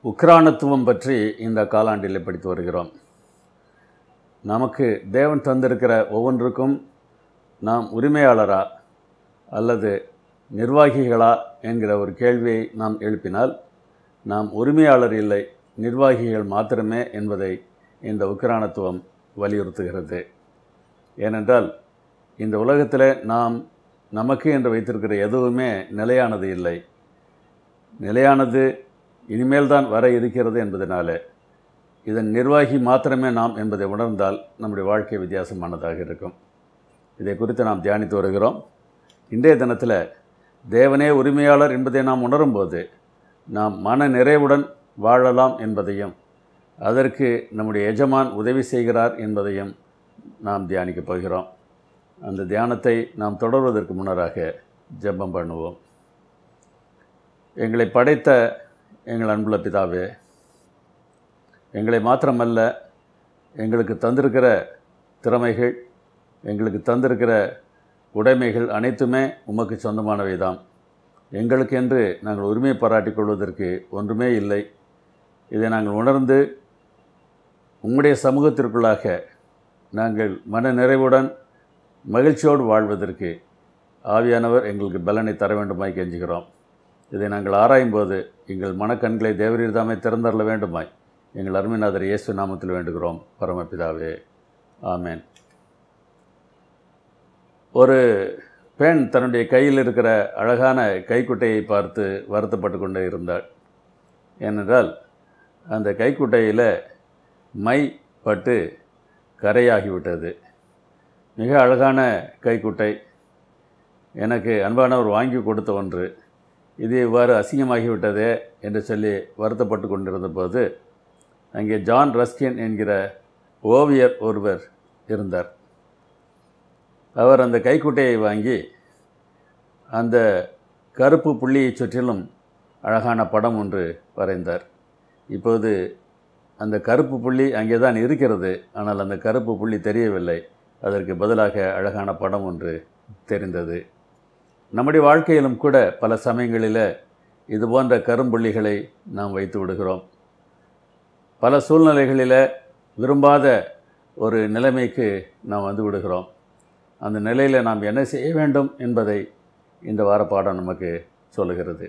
உக்ரானத்துவம் பற்றி இந்த காலாண்டில் படித்து வருகிறோம் நமக்கு தேவன் தந்திருக்கிற ஒவ்வொன்றுக்கும் நாம் உரிமையாளரா அல்லது நிர்வாகிகளா என்கிற ஒரு கேள்வியை நாம் எழுப்பினால் நாம் உரிமையாளர் இல்லை நிர்வாகிகள் மாத்திரமே என்பதை இந்த உக்ரானத்துவம் வலியுறுத்துகிறது ஏனென்றால் இந்த உலகத்தில் நாம் நமக்கு என்று வைத்திருக்கிற எதுவுமே நிலையானது இல்லை நிலையானது இனிமேல் தான் வர இருக்கிறது என்பதனாலே இதன் நிர்வாகி மாத்திரமே நாம் என்பதை உணர்ந்தால் நம்முடைய வாழ்க்கை வித்தியாசமானதாக இருக்கும் இதை குறித்து நாம் தியானித்து வருகிறோம் இன்றைய தினத்தில் தேவனே உரிமையாளர் என்பதை நாம் உணரும்போது நாம் மன நிறைவுடன் வாழலாம் என்பதையும் அதற்கு நம்முடைய எஜமான் உதவி செய்கிறார் என்பதையும் நாம் தியானிக்கப் போகிறோம் அந்த தியானத்தை நாம் தொடர்வதற்கு முன்னராக ஜெபம் பண்ணுவோம் எங்களை படைத்த எங்கள் அன்புள்ள பிதாவே எங்களை மாத்திரமல்ல எங்களுக்கு தந்திருக்கிற திறமைகள் எங்களுக்கு தந்திருக்கிற உடைமைகள் அனைத்துமே உமக்கு சொந்தமானவை தான் எங்களுக்கென்று நாங்கள் உரிமை பாராட்டிக் கொள்வதற்கு ஒன்றுமே இல்லை இதை நாங்கள் உணர்ந்து உம்முடைய சமூகத்திற்குள்ளாக நாங்கள் மன நிறைவுடன் மகிழ்ச்சியோடு வாழ்வதற்கு ஆவியானவர் எங்களுக்கு பலனை தர வேண்டுமாய் கெஞ்சுகிறோம் இதை நாங்கள் ஆராயும்போது எங்கள் மனக்கண்களை தேவரீர் தாமே திறந்தரல வேண்டுமாய் எங்கள் அருமைநாதர் இயேசு நாமத்தில் வேண்டுகிறோம் பரமபிதாவே ஆமேன் ஒரு பெண் தன்னுடைய கையில் இருக்கிற அழகான கைக்குட்டையை பார்த்து வருத்தப்பட்டு கொண்டே இருந்தாள் ஏனென்றால் அந்த கைக்குட்டையில் மை பட்டு கரையாகிவிட்டது மிக அழகான கைக்குட்டை எனக்கு அன்பானவர் வாங்கி கொடுத்த ஒன்று இது இவ்வாறு அசிங்கமாகிவிட்டதே என்று சொல்லி வருத்தப்பட்டு கொண்டிருந்த போது அங்கே ஜான் ரஸ்கின் என்கிற ஓவியர் ஒருவர் இருந்தார் அவர் அந்த கைக்குட்டையை வாங்கி அந்த கருப்பு புள்ளியை சுற்றிலும் அழகான படம் ஒன்று வரைந்தார் இப்போது அந்த கருப்பு புள்ளி அங்கே தான் இருக்கிறது ஆனால் அந்த கருப்பு புள்ளி தெரியவில்லை அதற்கு பதிலாக அழகான படம் ஒன்று தெரிந்தது நம்முடைய வாழ்க்கையிலும் கூட பல சமயங்களில் இது போன்ற கரும்புள்ளிகளை நாம் வைத்து விடுகிறோம் பல சூழ்நிலைகளில் விரும்பாத ஒரு நிலைமைக்கு நாம் வந்து விடுகிறோம் அந்த நிலையில் நாம் என்ன செய்ய வேண்டும் என்பதை இந்த வார பாடம் நமக்கு சொல்லுகிறது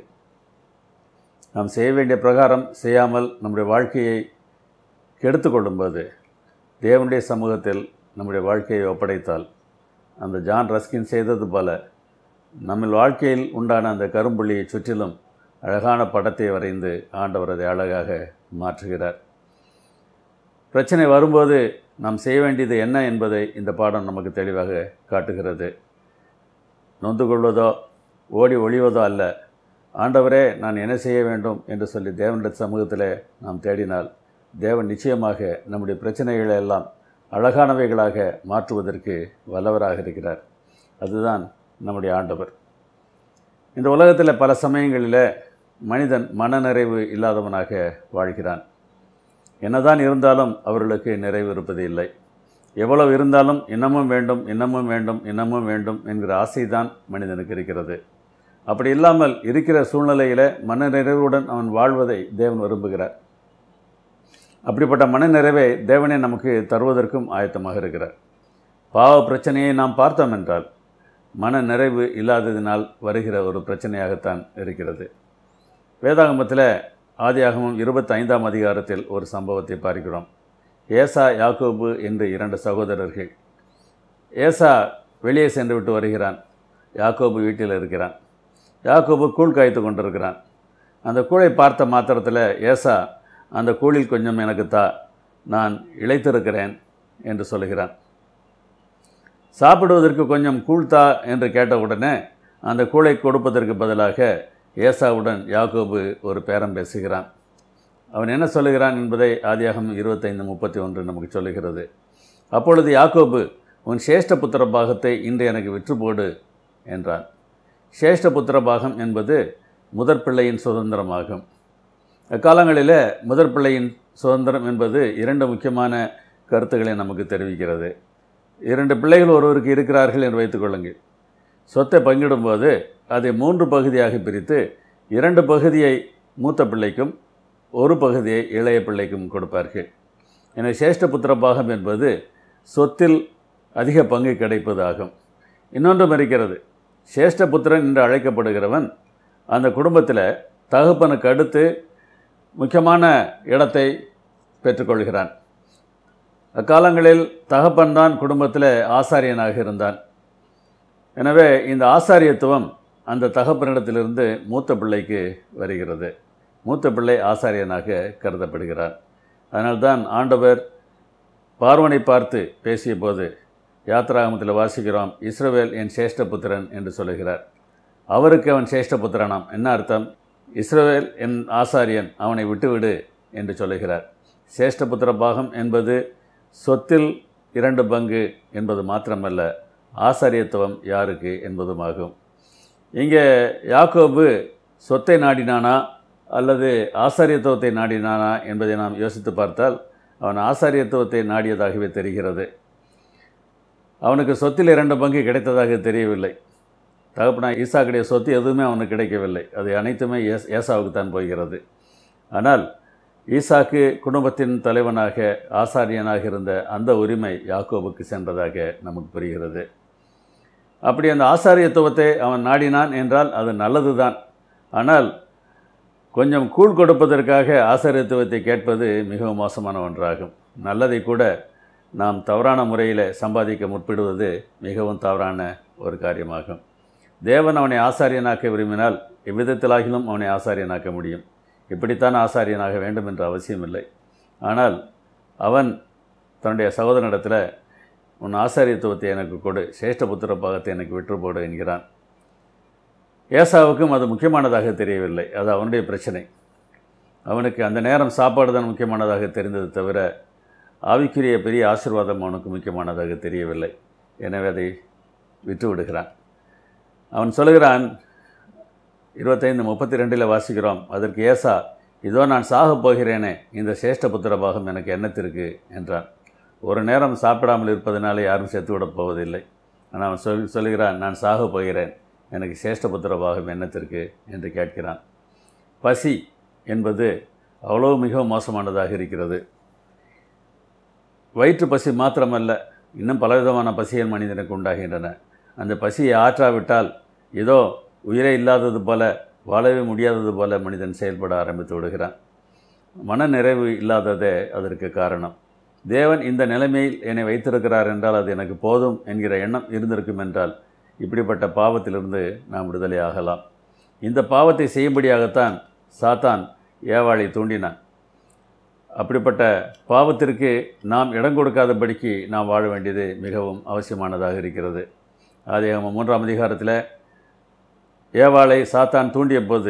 நாம் செய்ய வேண்டிய பிரகாரம் செய்யாமல் நம்முடைய வாழ்க்கையை கெடுத்து கொள்ளும்போது தேவனுடைய சமூகத்தில் நம்முடைய வாழ்க்கையை ஒப்படைத்தால் அந்த ஜான் ரஸ்கின் செய்தது போல நம்ம வாழ்க்கையில் உண்டான அந்த கரும்புள்ளியை சுற்றிலும் அழகான படத்தை வரைந்து ஆண்டவர் அதை அழகாக மாற்றுகிறார் பிரச்சனை வரும்போது நாம் செய்ய வேண்டியது என்ன என்பதை இந்த பாடம் நமக்கு தெளிவாக காட்டுகிறது நொந்து கொள்வதோ ஓடி ஒழிவதோ அல்ல ஆண்டவரே நான் என்ன செய்ய வேண்டும் என்று சொல்லி தேவனுடைய சமூகத்தில் நாம் தேடினால் தேவன் நிச்சயமாக நம்முடைய பிரச்சனைகளை எல்லாம் அழகானவைகளாக மாற்றுவதற்கு வல்லவராக இருக்கிறார் அதுதான் நம்முடைய ஆண்டவர் இந்த உலகத்தில் பல சமயங்களில் மனிதன் மனநிறைவு இல்லாதவனாக வாழ்கிறான் என்னதான் இருந்தாலும் அவர்களுக்கு நிறைவு இருப்பது இல்லை எவ்வளவு இருந்தாலும் இன்னமும் வேண்டும் இன்னமும் வேண்டும் இன்னமும் வேண்டும் என்கிற ஆசைதான் மனிதனுக்கு இருக்கிறது அப்படி இல்லாமல் இருக்கிற சூழ்நிலையில் மனநிறைவுடன் அவன் வாழ்வதை தேவன் விரும்புகிறார் அப்படிப்பட்ட மனநிறைவை தேவனே நமக்கு தருவதற்கும் ஆயத்தமாக இருக்கிறார் பாவ பிரச்சனையை நாம் பார்த்தோம் என்றால் மன நிறைவு இல்லாததினால் வருகிற ஒரு பிரச்சனையாகத்தான் இருக்கிறது வேதாகமத்தில் ஆதியாகமம் இருபத்தைந்தாம் அதிகாரத்தில் ஒரு சம்பவத்தை பார்க்கிறோம் ஏசா யாக்கோபு என்று இரண்டு சகோதரர்கள் ஏசா வெளியே சென்று விட்டு வருகிறான் யாக்கோபு வீட்டில் இருக்கிறான் யாக்கோபு கூழ் காய்த்து கொண்டிருக்கிறான் அந்த கூழை பார்த்த மாத்திரத்தில் ஏசா அந்த கூழில் கொஞ்சம் எனக்கு தா நான் இழைத்திருக்கிறேன் என்று சொல்லுகிறான் சாப்பிடுவதற்கு கொஞ்சம் கூழ் தா என்று கேட்டவுடனே அந்த கூளை கொடுப்பதற்கு பதிலாக ஏசாவுடன் யாக்கோபு ஒரு பேரம் பேசுகிறான் அவன் என்ன சொல்லுகிறான் என்பதை ஆதியாகம் இருபத்தைந்து முப்பத்தி ஒன்று நமக்கு சொல்லுகிறது அப்பொழுது யாக்கோபு உன் சேஷ்ட புத்திர பாகத்தை இன்று எனக்கு விற்று போடு என்றான் சேஷ்ட புத்திர பாகம் என்பது முதற் பிள்ளையின் சுதந்திரமாகும் அக்காலங்களில் முதற் பிள்ளையின் சுதந்திரம் என்பது இரண்டு முக்கியமான கருத்துக்களை நமக்கு தெரிவிக்கிறது இரண்டு பிள்ளைகள் ஒருவருக்கு இருக்கிறார்கள் என்று வைத்துக்கொள்ளுங்கள் சொத்தை பங்கிடும்போது அதை மூன்று பகுதியாக பிரித்து இரண்டு பகுதியை மூத்த பிள்ளைக்கும் ஒரு பகுதியை இளைய பிள்ளைக்கும் கொடுப்பார்கள் எனவே சேஷ்ட புத்திர பாகம் என்பது சொத்தில் அதிக பங்கு கிடைப்பது ஆகும் இன்னொன்றும் இருக்கிறது சேஷ்ட புத்திரன் என்று அழைக்கப்படுகிறவன் அந்த குடும்பத்தில் தகப்பனுக்கு அடுத்து முக்கியமான இடத்தை பெற்றுக்கொள்கிறான் அக்காலங்களில் தகப்பன்தான் குடும்பத்தில் ஆசாரியனாக இருந்தான் எனவே இந்த ஆசாரியத்துவம் அந்த தகப்பனிடத்திலிருந்து மூத்த பிள்ளைக்கு வருகிறது மூத்த பிள்ளை ஆசாரியனாக கருதப்படுகிறார் அதனால்தான் ஆண்டவர் பார்வனை பார்த்து பேசிய போது யாத்ராகமத்தில் வாசிக்கிறோம் இஸ்ரவேல் என் சேஷ்ட புத்திரன் என்று சொல்லுகிறார் அவருக்கு அவன் சேஷ்ட புத்திரனாம் என்ன அர்த்தம் இஸ்ரவேல் என் ஆசாரியன் அவனை விட்டுவிடு என்று சொல்லுகிறார் சேஷ்ட புத்திர பாகம் என்பது சொத்தில் இரண்டு பங்கு என்பது மாத்திரமல்ல ஆசாரியத்துவம் யாருக்கு என்பதுமாகும் இங்கே யாக்கோபு சொத்தை நாடினானா அல்லது ஆசாரியத்துவத்தை நாடினானா என்பதை நாம் யோசித்து பார்த்தால் அவன் ஆசாரியத்துவத்தை நாடியதாகவே தெரிகிறது அவனுக்கு சொத்தில் இரண்டு பங்கு கிடைத்ததாக தெரியவில்லை தகப்பனா ஈசாக்குடைய சொத்து எதுவுமே அவனுக்கு கிடைக்கவில்லை அது அனைத்துமே ஏஸ் ஏசாவுக்கு தான் போகிறது ஆனால் ஈசாக்கு குடும்பத்தின் தலைவனாக ஆசாரியனாக இருந்த அந்த உரிமை யாக்கோபுக்கு சென்றதாக நமக்கு புரிகிறது அப்படி அந்த ஆசாரியத்துவத்தை அவன் நாடினான் என்றால் அது நல்லது தான் ஆனால் கொஞ்சம் கூழ் கொடுப்பதற்காக ஆசாரியத்துவத்தை கேட்பது மிகவும் மோசமான ஒன்றாகும் நல்லதை கூட நாம் தவறான முறையில் சம்பாதிக்க முற்பிடுவது மிகவும் தவறான ஒரு காரியமாகும் தேவன் அவனை ஆசாரியனாக்க விரும்பினால் எவ்விதத்திலாகிலும் அவனை ஆசாரியனாக்க முடியும் இப்படித்தான் ஆசாரியனாக வேண்டும் என்ற அவசியமில்லை ஆனால் அவன் தன்னுடைய சகோதரனிடத்தில் உன் ஆசாரியத்துவத்தை எனக்கு கொடு சேஷ்ட புத்திர பாகத்தை எனக்கு விற்று போடு என்கிறான் ஏசாவுக்கும் அது முக்கியமானதாக தெரியவில்லை அது அவனுடைய பிரச்சனை அவனுக்கு அந்த நேரம் சாப்பாடு தான் முக்கியமானதாக தெரிந்தது தவிர ஆவிக்குரிய பெரிய ஆசீர்வாதம் அவனுக்கு முக்கியமானதாக தெரியவில்லை எனவே அதை விட்டு விடுகிறான் அவன் சொல்லுகிறான் இருபத்தைந்து முப்பத்தி ரெண்டில் வாசிக்கிறோம் அதற்கு ஏசா இதோ நான் சாகப் போகிறேனே இந்த சேஷ்ட புத்திர பாகம் எனக்கு என்னத்திற்கு என்றான் ஒரு நேரம் சாப்பிடாமல் இருப்பதனால யாரும் செத்துவிடப் போவதில்லை ஆனால் அவன் சொல் சொல்லுகிறான் நான் சாகப் போகிறேன் எனக்கு சேஷ்ட புத்திர பாகம் என்னத்திற்கு என்று கேட்கிறான் பசி என்பது அவ்வளவு மிகவும் மோசமானதாக இருக்கிறது வயிற்று பசி மாத்திரமல்ல இன்னும் பலவிதமான பசிகள் மனிதனுக்கு உண்டாகின்றன அந்த பசியை ஆற்றாவிட்டால் ஏதோ உயிரே இல்லாதது போல வாழவே முடியாதது போல மனிதன் செயல்பட ஆரம்பித்து விடுகிறான் மன நிறைவு இல்லாததே அதற்கு காரணம் தேவன் இந்த நிலைமையில் என்னை வைத்திருக்கிறார் என்றால் அது எனக்கு போதும் என்கிற எண்ணம் இருந்திருக்கும் என்றால் இப்படிப்பட்ட பாவத்திலிருந்து நாம் விடுதலை ஆகலாம் இந்த பாவத்தை செய்யும்படியாகத்தான் சாத்தான் ஏவாளை தூண்டினான் அப்படிப்பட்ட பாவத்திற்கு நாம் இடம் கொடுக்காதபடிக்கு நாம் வாழ வேண்டியது மிகவும் அவசியமானதாக இருக்கிறது அது மூன்றாம் அதிகாரத்தில் ஏவாளை சாத்தான் தூண்டிய போது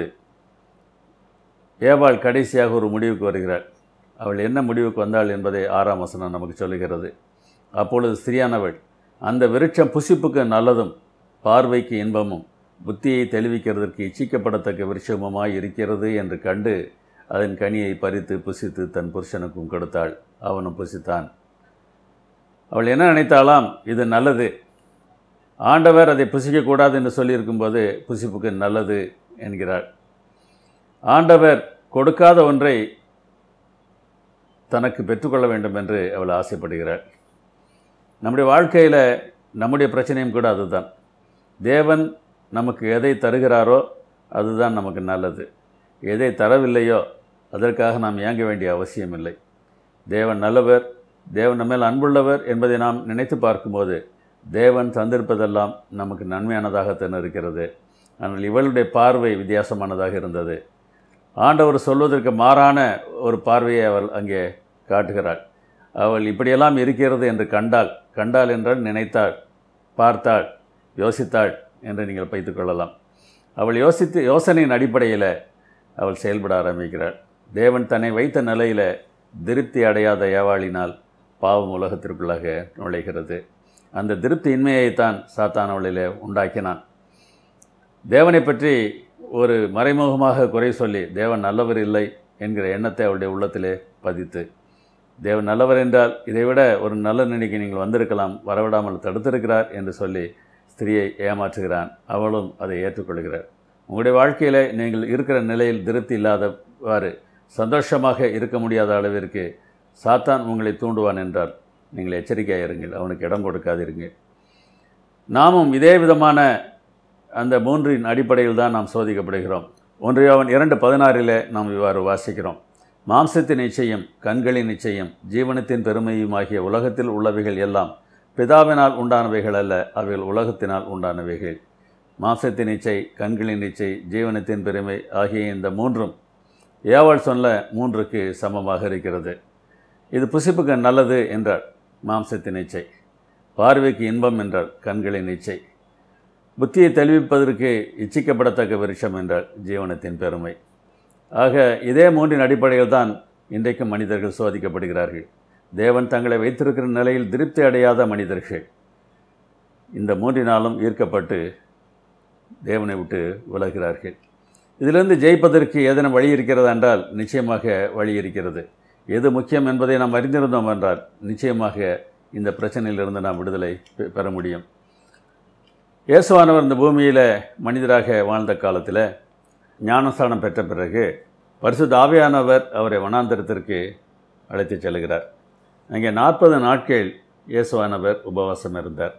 ஏவாள் கடைசியாக ஒரு முடிவுக்கு வருகிறாள் அவள் என்ன முடிவுக்கு வந்தாள் என்பதை ஆறாம் வசனம் நமக்கு சொல்லுகிறது அப்பொழுது ஸ்திரியானவள் அந்த விருட்சம் புசிப்புக்கு நல்லதும் பார்வைக்கு இன்பமும் புத்தியை தெளிவிக்கிறதற்கு இச்சிக்கப்படத்தக்க விருட்சமுமாய் இருக்கிறது என்று கண்டு அதன் கனியை பறித்து புசித்து தன் புருஷனுக்கும் கொடுத்தாள் அவனும் புசித்தான் அவள் என்ன நினைத்தாலாம் இது நல்லது ஆண்டவர் அதை புசிக்கக்கூடாது என்று சொல்லியிருக்கும்போது புசிப்புக்கு நல்லது என்கிறாள் ஆண்டவர் கொடுக்காத ஒன்றை தனக்கு பெற்றுக்கொள்ள வேண்டும் என்று அவள் ஆசைப்படுகிறாள் நம்முடைய வாழ்க்கையில் நம்முடைய பிரச்சனையும் கூட அதுதான் தேவன் நமக்கு எதை தருகிறாரோ அதுதான் நமக்கு நல்லது எதை தரவில்லையோ அதற்காக நாம் இயங்க வேண்டிய அவசியமில்லை தேவன் நல்லவர் தேவன் நம்ம மேல் அன்புள்ளவர் என்பதை நாம் நினைத்து பார்க்கும்போது தேவன் தந்திருப்பதெல்லாம் நமக்கு நன்மையானதாகத்தான் இருக்கிறது ஆனால் இவளுடைய பார்வை வித்தியாசமானதாக இருந்தது ஆண்டவர் சொல்வதற்கு மாறான ஒரு பார்வையை அவள் அங்கே காட்டுகிறாள் அவள் இப்படியெல்லாம் இருக்கிறது என்று கண்டாள் கண்டாள் என்றால் நினைத்தாள் பார்த்தாள் யோசித்தாள் என்று நீங்கள் வைத்துக் கொள்ளலாம் அவள் யோசித்து யோசனையின் அடிப்படையில் அவள் செயல்பட ஆரம்பிக்கிறாள் தேவன் தன்னை வைத்த நிலையில் திருப்தி அடையாத ஏவாளினால் பாவம் உலகத்திற்குள்ளாக நுழைகிறது அந்த திருப்தியின்மையைத்தான் சாத்தான் அவளிலே உண்டாக்கினான் தேவனை பற்றி ஒரு மறைமுகமாக குறை சொல்லி தேவன் நல்லவர் இல்லை என்கிற எண்ணத்தை அவளுடைய உள்ளத்திலே பதித்து தேவன் நல்லவர் என்றால் இதைவிட ஒரு நல்ல நிலைக்கு நீங்கள் வந்திருக்கலாம் வரவிடாமல் தடுத்திருக்கிறார் என்று சொல்லி ஸ்திரியை ஏமாற்றுகிறான் அவளும் அதை ஏற்றுக்கொள்கிறார் உங்களுடைய வாழ்க்கையில் நீங்கள் இருக்கிற நிலையில் திருப்தி இல்லாதவாறு சந்தோஷமாக இருக்க முடியாத அளவிற்கு சாத்தான் உங்களை தூண்டுவான் என்றால் நீங்கள் எச்சரிக்கையாக இருங்கள் அவனுக்கு இடம் கொடுக்காதிருங்கள் நாமும் இதே விதமான அந்த மூன்றின் அடிப்படையில் தான் நாம் சோதிக்கப்படுகிறோம் ஒன்றியவன் இரண்டு பதினாறில் நாம் இவ்வாறு வாசிக்கிறோம் மாம்சத்தின் நிச்சயம் கண்களின் நிச்சயம் ஜீவனத்தின் பெருமையுமாகிய உலகத்தில் உள்ளவைகள் எல்லாம் பிதாவினால் உண்டானவைகள் அல்ல அவைகள் உலகத்தினால் உண்டானவைகள் மாம்சத்தின் இச்சை கண்களின் இச்சை ஜீவனத்தின் பெருமை ஆகிய இந்த மூன்றும் ஏவாள் சொன்ன மூன்றுக்கு சமமாக இருக்கிறது இது புசிப்புக்கு நல்லது என்றார் மாம்சத்தின் இச்சை பார்வைக்கு இன்பம் என்றால் கண்களின் இச்சை புத்தியை தெளிவிப்பதற்கு இச்சிக்கப்படத்தக்க விருஷம் என்றால் ஜீவனத்தின் பெருமை ஆக இதே மூன்றின் அடிப்படையில் தான் இன்றைக்கும் மனிதர்கள் சோதிக்கப்படுகிறார்கள் தேவன் தங்களை வைத்திருக்கிற நிலையில் திருப்தி அடையாத மனிதர்கள் இந்த மூன்றினாலும் ஈர்க்கப்பட்டு தேவனை விட்டு விலகிறார்கள் இதிலிருந்து ஜெயிப்பதற்கு ஏதேனும் வழி இருக்கிறதா என்றால் நிச்சயமாக வழி இருக்கிறது எது முக்கியம் என்பதை நாம் அறிந்திருந்தோம் என்றால் நிச்சயமாக இந்த பிரச்சனையிலிருந்து நாம் விடுதலை பெ- பெற முடியும் இயேசுவானவர் இந்த பூமியில் மனிதராக வாழ்ந்த காலத்தில் ஞானஸ்தானம் பெற்ற பிறகு பரிசுத்த ஆவியானவர் அவரை வனாந்தரத்திற்கு அழைத்துச் செல்கிறார் அங்கே நாற்பது நாட்கள் இயேசுவானவர் உபவாசம் இருந்தார்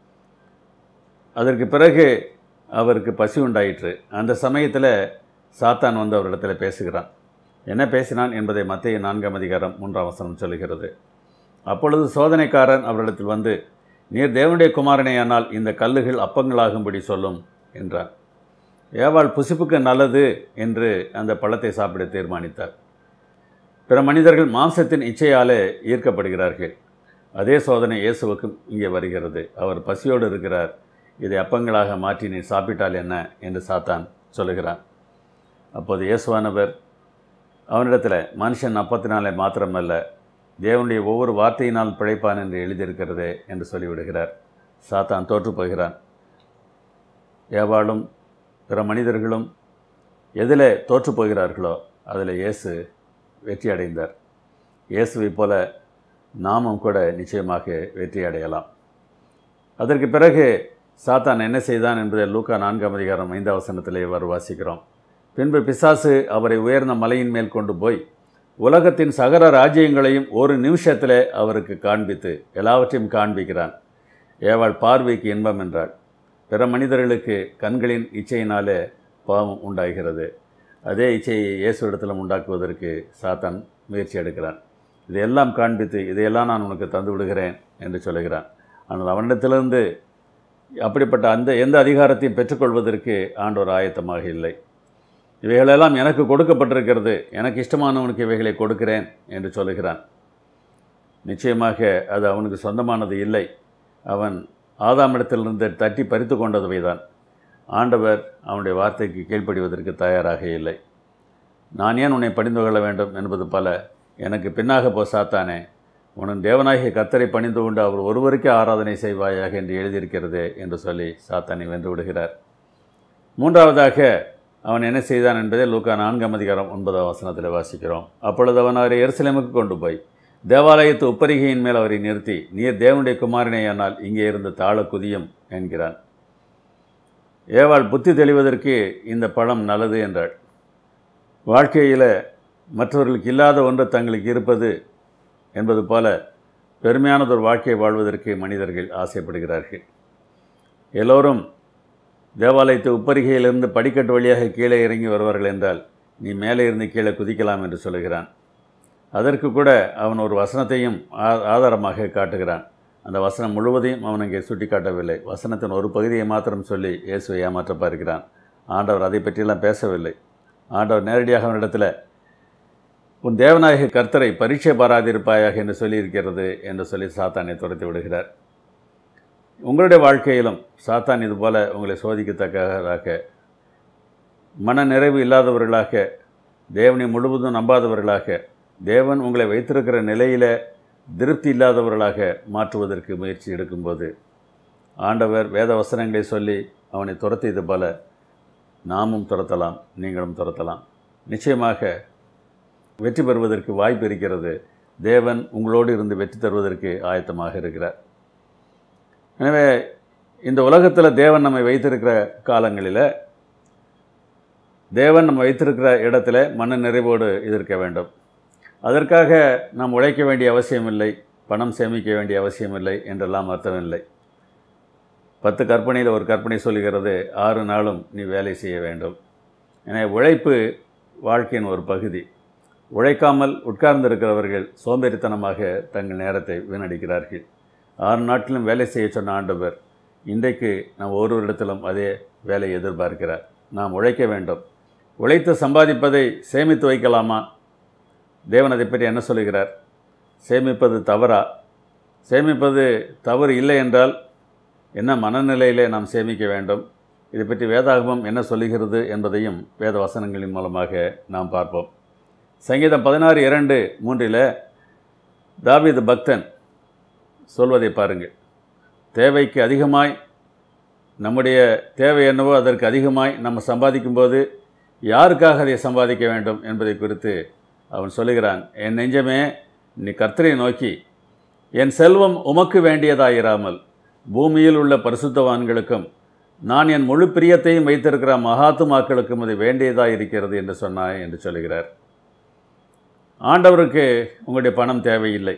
அதற்கு பிறகு அவருக்கு பசி உண்டாயிற்று அந்த சமயத்தில் சாத்தான் வந்து அவரிடத்தில் பேசுகிறான் என்ன பேசினான் என்பதை மத்திய நான்காம் அதிகாரம் மூன்றாம் வசனம் சொல்லுகிறது அப்பொழுது சோதனைக்காரன் அவரிடத்தில் வந்து நீர் தேவனுடைய குமாரனேயானால் இந்த கல்லுகள் அப்பங்களாகும்படி சொல்லும் என்றான் ஏவாள் புசிப்புக்கு நல்லது என்று அந்த பழத்தை சாப்பிட தீர்மானித்தார் பிற மனிதர்கள் மாம்சத்தின் இச்சையாலே ஈர்க்கப்படுகிறார்கள் அதே சோதனை இயேசுவுக்கும் இங்கே வருகிறது அவர் பசியோடு இருக்கிறார் இதை அப்பங்களாக மாற்றி நீ சாப்பிட்டால் என்ன என்று சாத்தான் சொல்லுகிறான் அப்போது இயேசுவானவர் அவனிடத்தில் மனுஷன் அப்பத்தினாலே மாத்திரமல்ல தேவனுடைய ஒவ்வொரு வார்த்தையினால் பிழைப்பான் என்று எழுதியிருக்கிறதே என்று சொல்லிவிடுகிறார் சாத்தான் தோற்று போகிறான் ஏவாளும் பிற மனிதர்களும் எதில் தோற்று போகிறார்களோ அதில் இயேசு வெற்றி அடைந்தார் இயேசுவைப் போல நாமும் கூட நிச்சயமாக வெற்றி அடையலாம் அதற்கு பிறகு சாத்தான் என்ன செய்தான் என்பதை லூக்கா நான்காம் அதிகாரம் ஐந்தாம் வசனத்திலே இவ்வாறு வாசிக்கிறோம் பின்பு பிசாசு அவரை உயர்ந்த மலையின் மேல் கொண்டு போய் உலகத்தின் சகல ராஜ்யங்களையும் ஒரு நிமிஷத்தில் அவருக்கு காண்பித்து எல்லாவற்றையும் காண்பிக்கிறான் ஏவாள் பார்வைக்கு இன்பம் என்றாள் பிற மனிதர்களுக்கு கண்களின் இச்சையினாலே பாவம் உண்டாகிறது அதே இச்சையை இயேசு இடத்திலும் உண்டாக்குவதற்கு சாத்தான் முயற்சி எடுக்கிறான் இதையெல்லாம் காண்பித்து இதையெல்லாம் நான் உனக்கு தந்து விடுகிறேன் என்று சொல்லுகிறான் ஆனால் அவனிடத்திலிருந்து அப்படிப்பட்ட அந்த எந்த அதிகாரத்தையும் பெற்றுக்கொள்வதற்கு ஆண்டவர் ஆயத்தமாக இல்லை இவைகளெல்லாம் எனக்கு கொடுக்கப்பட்டிருக்கிறது எனக்கு இஷ்டமானவனுக்கு இவைகளை கொடுக்கிறேன் என்று சொல்லுகிறான் நிச்சயமாக அது அவனுக்கு சொந்தமானது இல்லை அவன் ஆதாமிடத்திலிருந்து தட்டி பறித்து கொண்டதுவைதான் ஆண்டவர் அவனுடைய வார்த்தைக்கு கீழ்ப்படிவதற்கு தயாராக இல்லை நான் ஏன் உன்னை பணிந்து கொள்ள வேண்டும் என்பது பல எனக்கு பின்னாக போ சாத்தானே உனன் தேவனாகிய கத்தரை பணிந்து கொண்டு அவர் ஒருவருக்கே ஆராதனை செய்வாயாக என்று எழுதியிருக்கிறதே என்று சொல்லி சாத்தானை வென்று விடுகிறார் மூன்றாவதாக அவன் என்ன செய்தான் என்பதை லூக்கா நான்காம் அதிகாரம் ஒன்பதாம் வசனத்தில் வாசிக்கிறோம் அப்பொழுது அவன் அவரை எருசலேமுக்கு கொண்டு போய் தேவாலயத்து உப்பரிகையின் மேல் அவரை நிறுத்தி நீர் தேவனுடைய குமாரனேயானால் இங்கே இருந்து தாழ குதியும் என்கிறான் ஏவாள் புத்தி தெளிவதற்கு இந்த பழம் நல்லது என்றாள் வாழ்க்கையில் மற்றவர்களுக்கு இல்லாத ஒன்று தங்களுக்கு இருப்பது என்பது போல பெருமையானதொரு வாழ்க்கையை வாழ்வதற்கு மனிதர்கள் ஆசைப்படுகிறார்கள் எல்லோரும் தேவாலயத்து உப்பரிகையிலிருந்து படிக்கட்டு வழியாக கீழே இறங்கி வருவார்கள் என்றால் நீ மேலே இருந்து கீழே குதிக்கலாம் என்று சொல்லுகிறான் அதற்கு கூட அவன் ஒரு வசனத்தையும் ஆ- ஆதாரமாக காட்டுகிறான் அந்த வசனம் முழுவதையும் அவன் இங்கே சுட்டி காட்டவில்லை வசனத்தின் ஒரு பகுதியை மாத்திரம் சொல்லி இயேசுவை ஏமாற்ற பார்க்கிறான் ஆண்டவர் அதை பற்றியெல்லாம் பேசவில்லை ஆண்டவர் நேரடியாக அவனிடத்தில் உன் தேவநாயக கர்த்தரை பரீட்சை பாராதிருப்பாயாக என்று சொல்லியிருக்கிறது என்று சொல்லி சாத்தானை துரத்தி விடுகிறார் உங்களுடைய வாழ்க்கையிலும் சாத்தான் இதுபோல உங்களை சோதிக்கத்தக்கதாக மன நிறைவு இல்லாதவர்களாக தேவனை முழுவதும் நம்பாதவர்களாக தேவன் உங்களை வைத்திருக்கிற நிலையில் திருப்தி இல்லாதவர்களாக மாற்றுவதற்கு முயற்சி எடுக்கும்போது ஆண்டவர் வேத வசனங்களை சொல்லி அவனை துரத்தியது போல நாமும் துரத்தலாம் நீங்களும் துரத்தலாம் நிச்சயமாக வெற்றி பெறுவதற்கு வாய்ப்பு இருக்கிறது தேவன் உங்களோடு இருந்து வெற்றி தருவதற்கு ஆயத்தமாக இருக்கிறார் எனவே இந்த உலகத்தில் தேவன் நம்மை வைத்திருக்கிற காலங்களில் தேவன் நம்ம வைத்திருக்கிற இடத்துல மன நிறைவோடு இருக்க வேண்டும் அதற்காக நாம் உழைக்க வேண்டிய அவசியமில்லை பணம் சேமிக்க வேண்டிய அவசியமில்லை என்றெல்லாம் அர்த்தமில்லை பத்து கற்பனையில் ஒரு கற்பனை சொல்கிறது ஆறு நாளும் நீ வேலை செய்ய வேண்டும் எனவே உழைப்பு வாழ்க்கையின் ஒரு பகுதி உழைக்காமல் உட்கார்ந்திருக்கிறவர்கள் சோம்பேறித்தனமாக தங்கள் நேரத்தை வீணடிக்கிறார்கள் ஆறு நாட்டிலும் வேலை செய்ய சொன்ன ஆண்டவர் இன்றைக்கு நாம் ஒவ்வொருவரிடத்திலும் அதே வேலையை எதிர்பார்க்கிறார் நாம் உழைக்க வேண்டும் உழைத்து சம்பாதிப்பதை சேமித்து வைக்கலாமா தேவன் அதை பற்றி என்ன சொல்லுகிறார் சேமிப்பது தவறா சேமிப்பது தவறு இல்லை என்றால் என்ன மனநிலையிலே நாம் சேமிக்க வேண்டும் இதை பற்றி வேதாகமம் என்ன சொல்லுகிறது என்பதையும் வேத வசனங்களின் மூலமாக நாம் பார்ப்போம் சங்கீதம் பதினாறு இரண்டு மூன்றில் தாவீது பக்தன் சொல்வதை பாருங்கள் தேவைக்கு அதிகமாய் நம்முடைய தேவை என்னவோ அதற்கு அதிகமாய் நம்ம சம்பாதிக்கும்போது யாருக்காக அதை சம்பாதிக்க வேண்டும் என்பதை குறித்து அவன் சொல்லுகிறான் என் நெஞ்சமே நீ கர்த்தரை நோக்கி என் செல்வம் உமக்கு வேண்டியதாயிராமல் பூமியில் உள்ள பரிசுத்தவான்களுக்கும் நான் என் முழு பிரியத்தையும் வைத்திருக்கிற மகாத்துமாக்களுக்கும் அது வேண்டியதாக இருக்கிறது என்று சொன்னாய் என்று சொல்கிறார் ஆண்டவருக்கு உங்களுடைய பணம் தேவையில்லை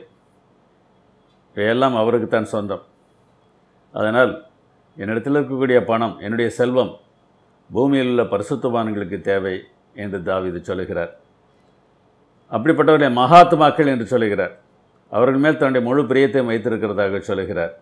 இவையெல்லாம் அவருக்குத்தான் சொந்தம் அதனால் என்னிடத்தில் இருக்கக்கூடிய பணம் என்னுடைய செல்வம் பூமியில் உள்ள பரிசுத்தவான்களுக்கு தேவை என்று தாவீது சொல்லுகிறார் அப்படிப்பட்டவர்களை மகாத்மாக்கள் என்று சொல்லுகிறார் அவர்கள் மேல் தன்னுடைய முழு பிரியத்தையும் வைத்திருக்கிறதாக சொல்லுகிறார்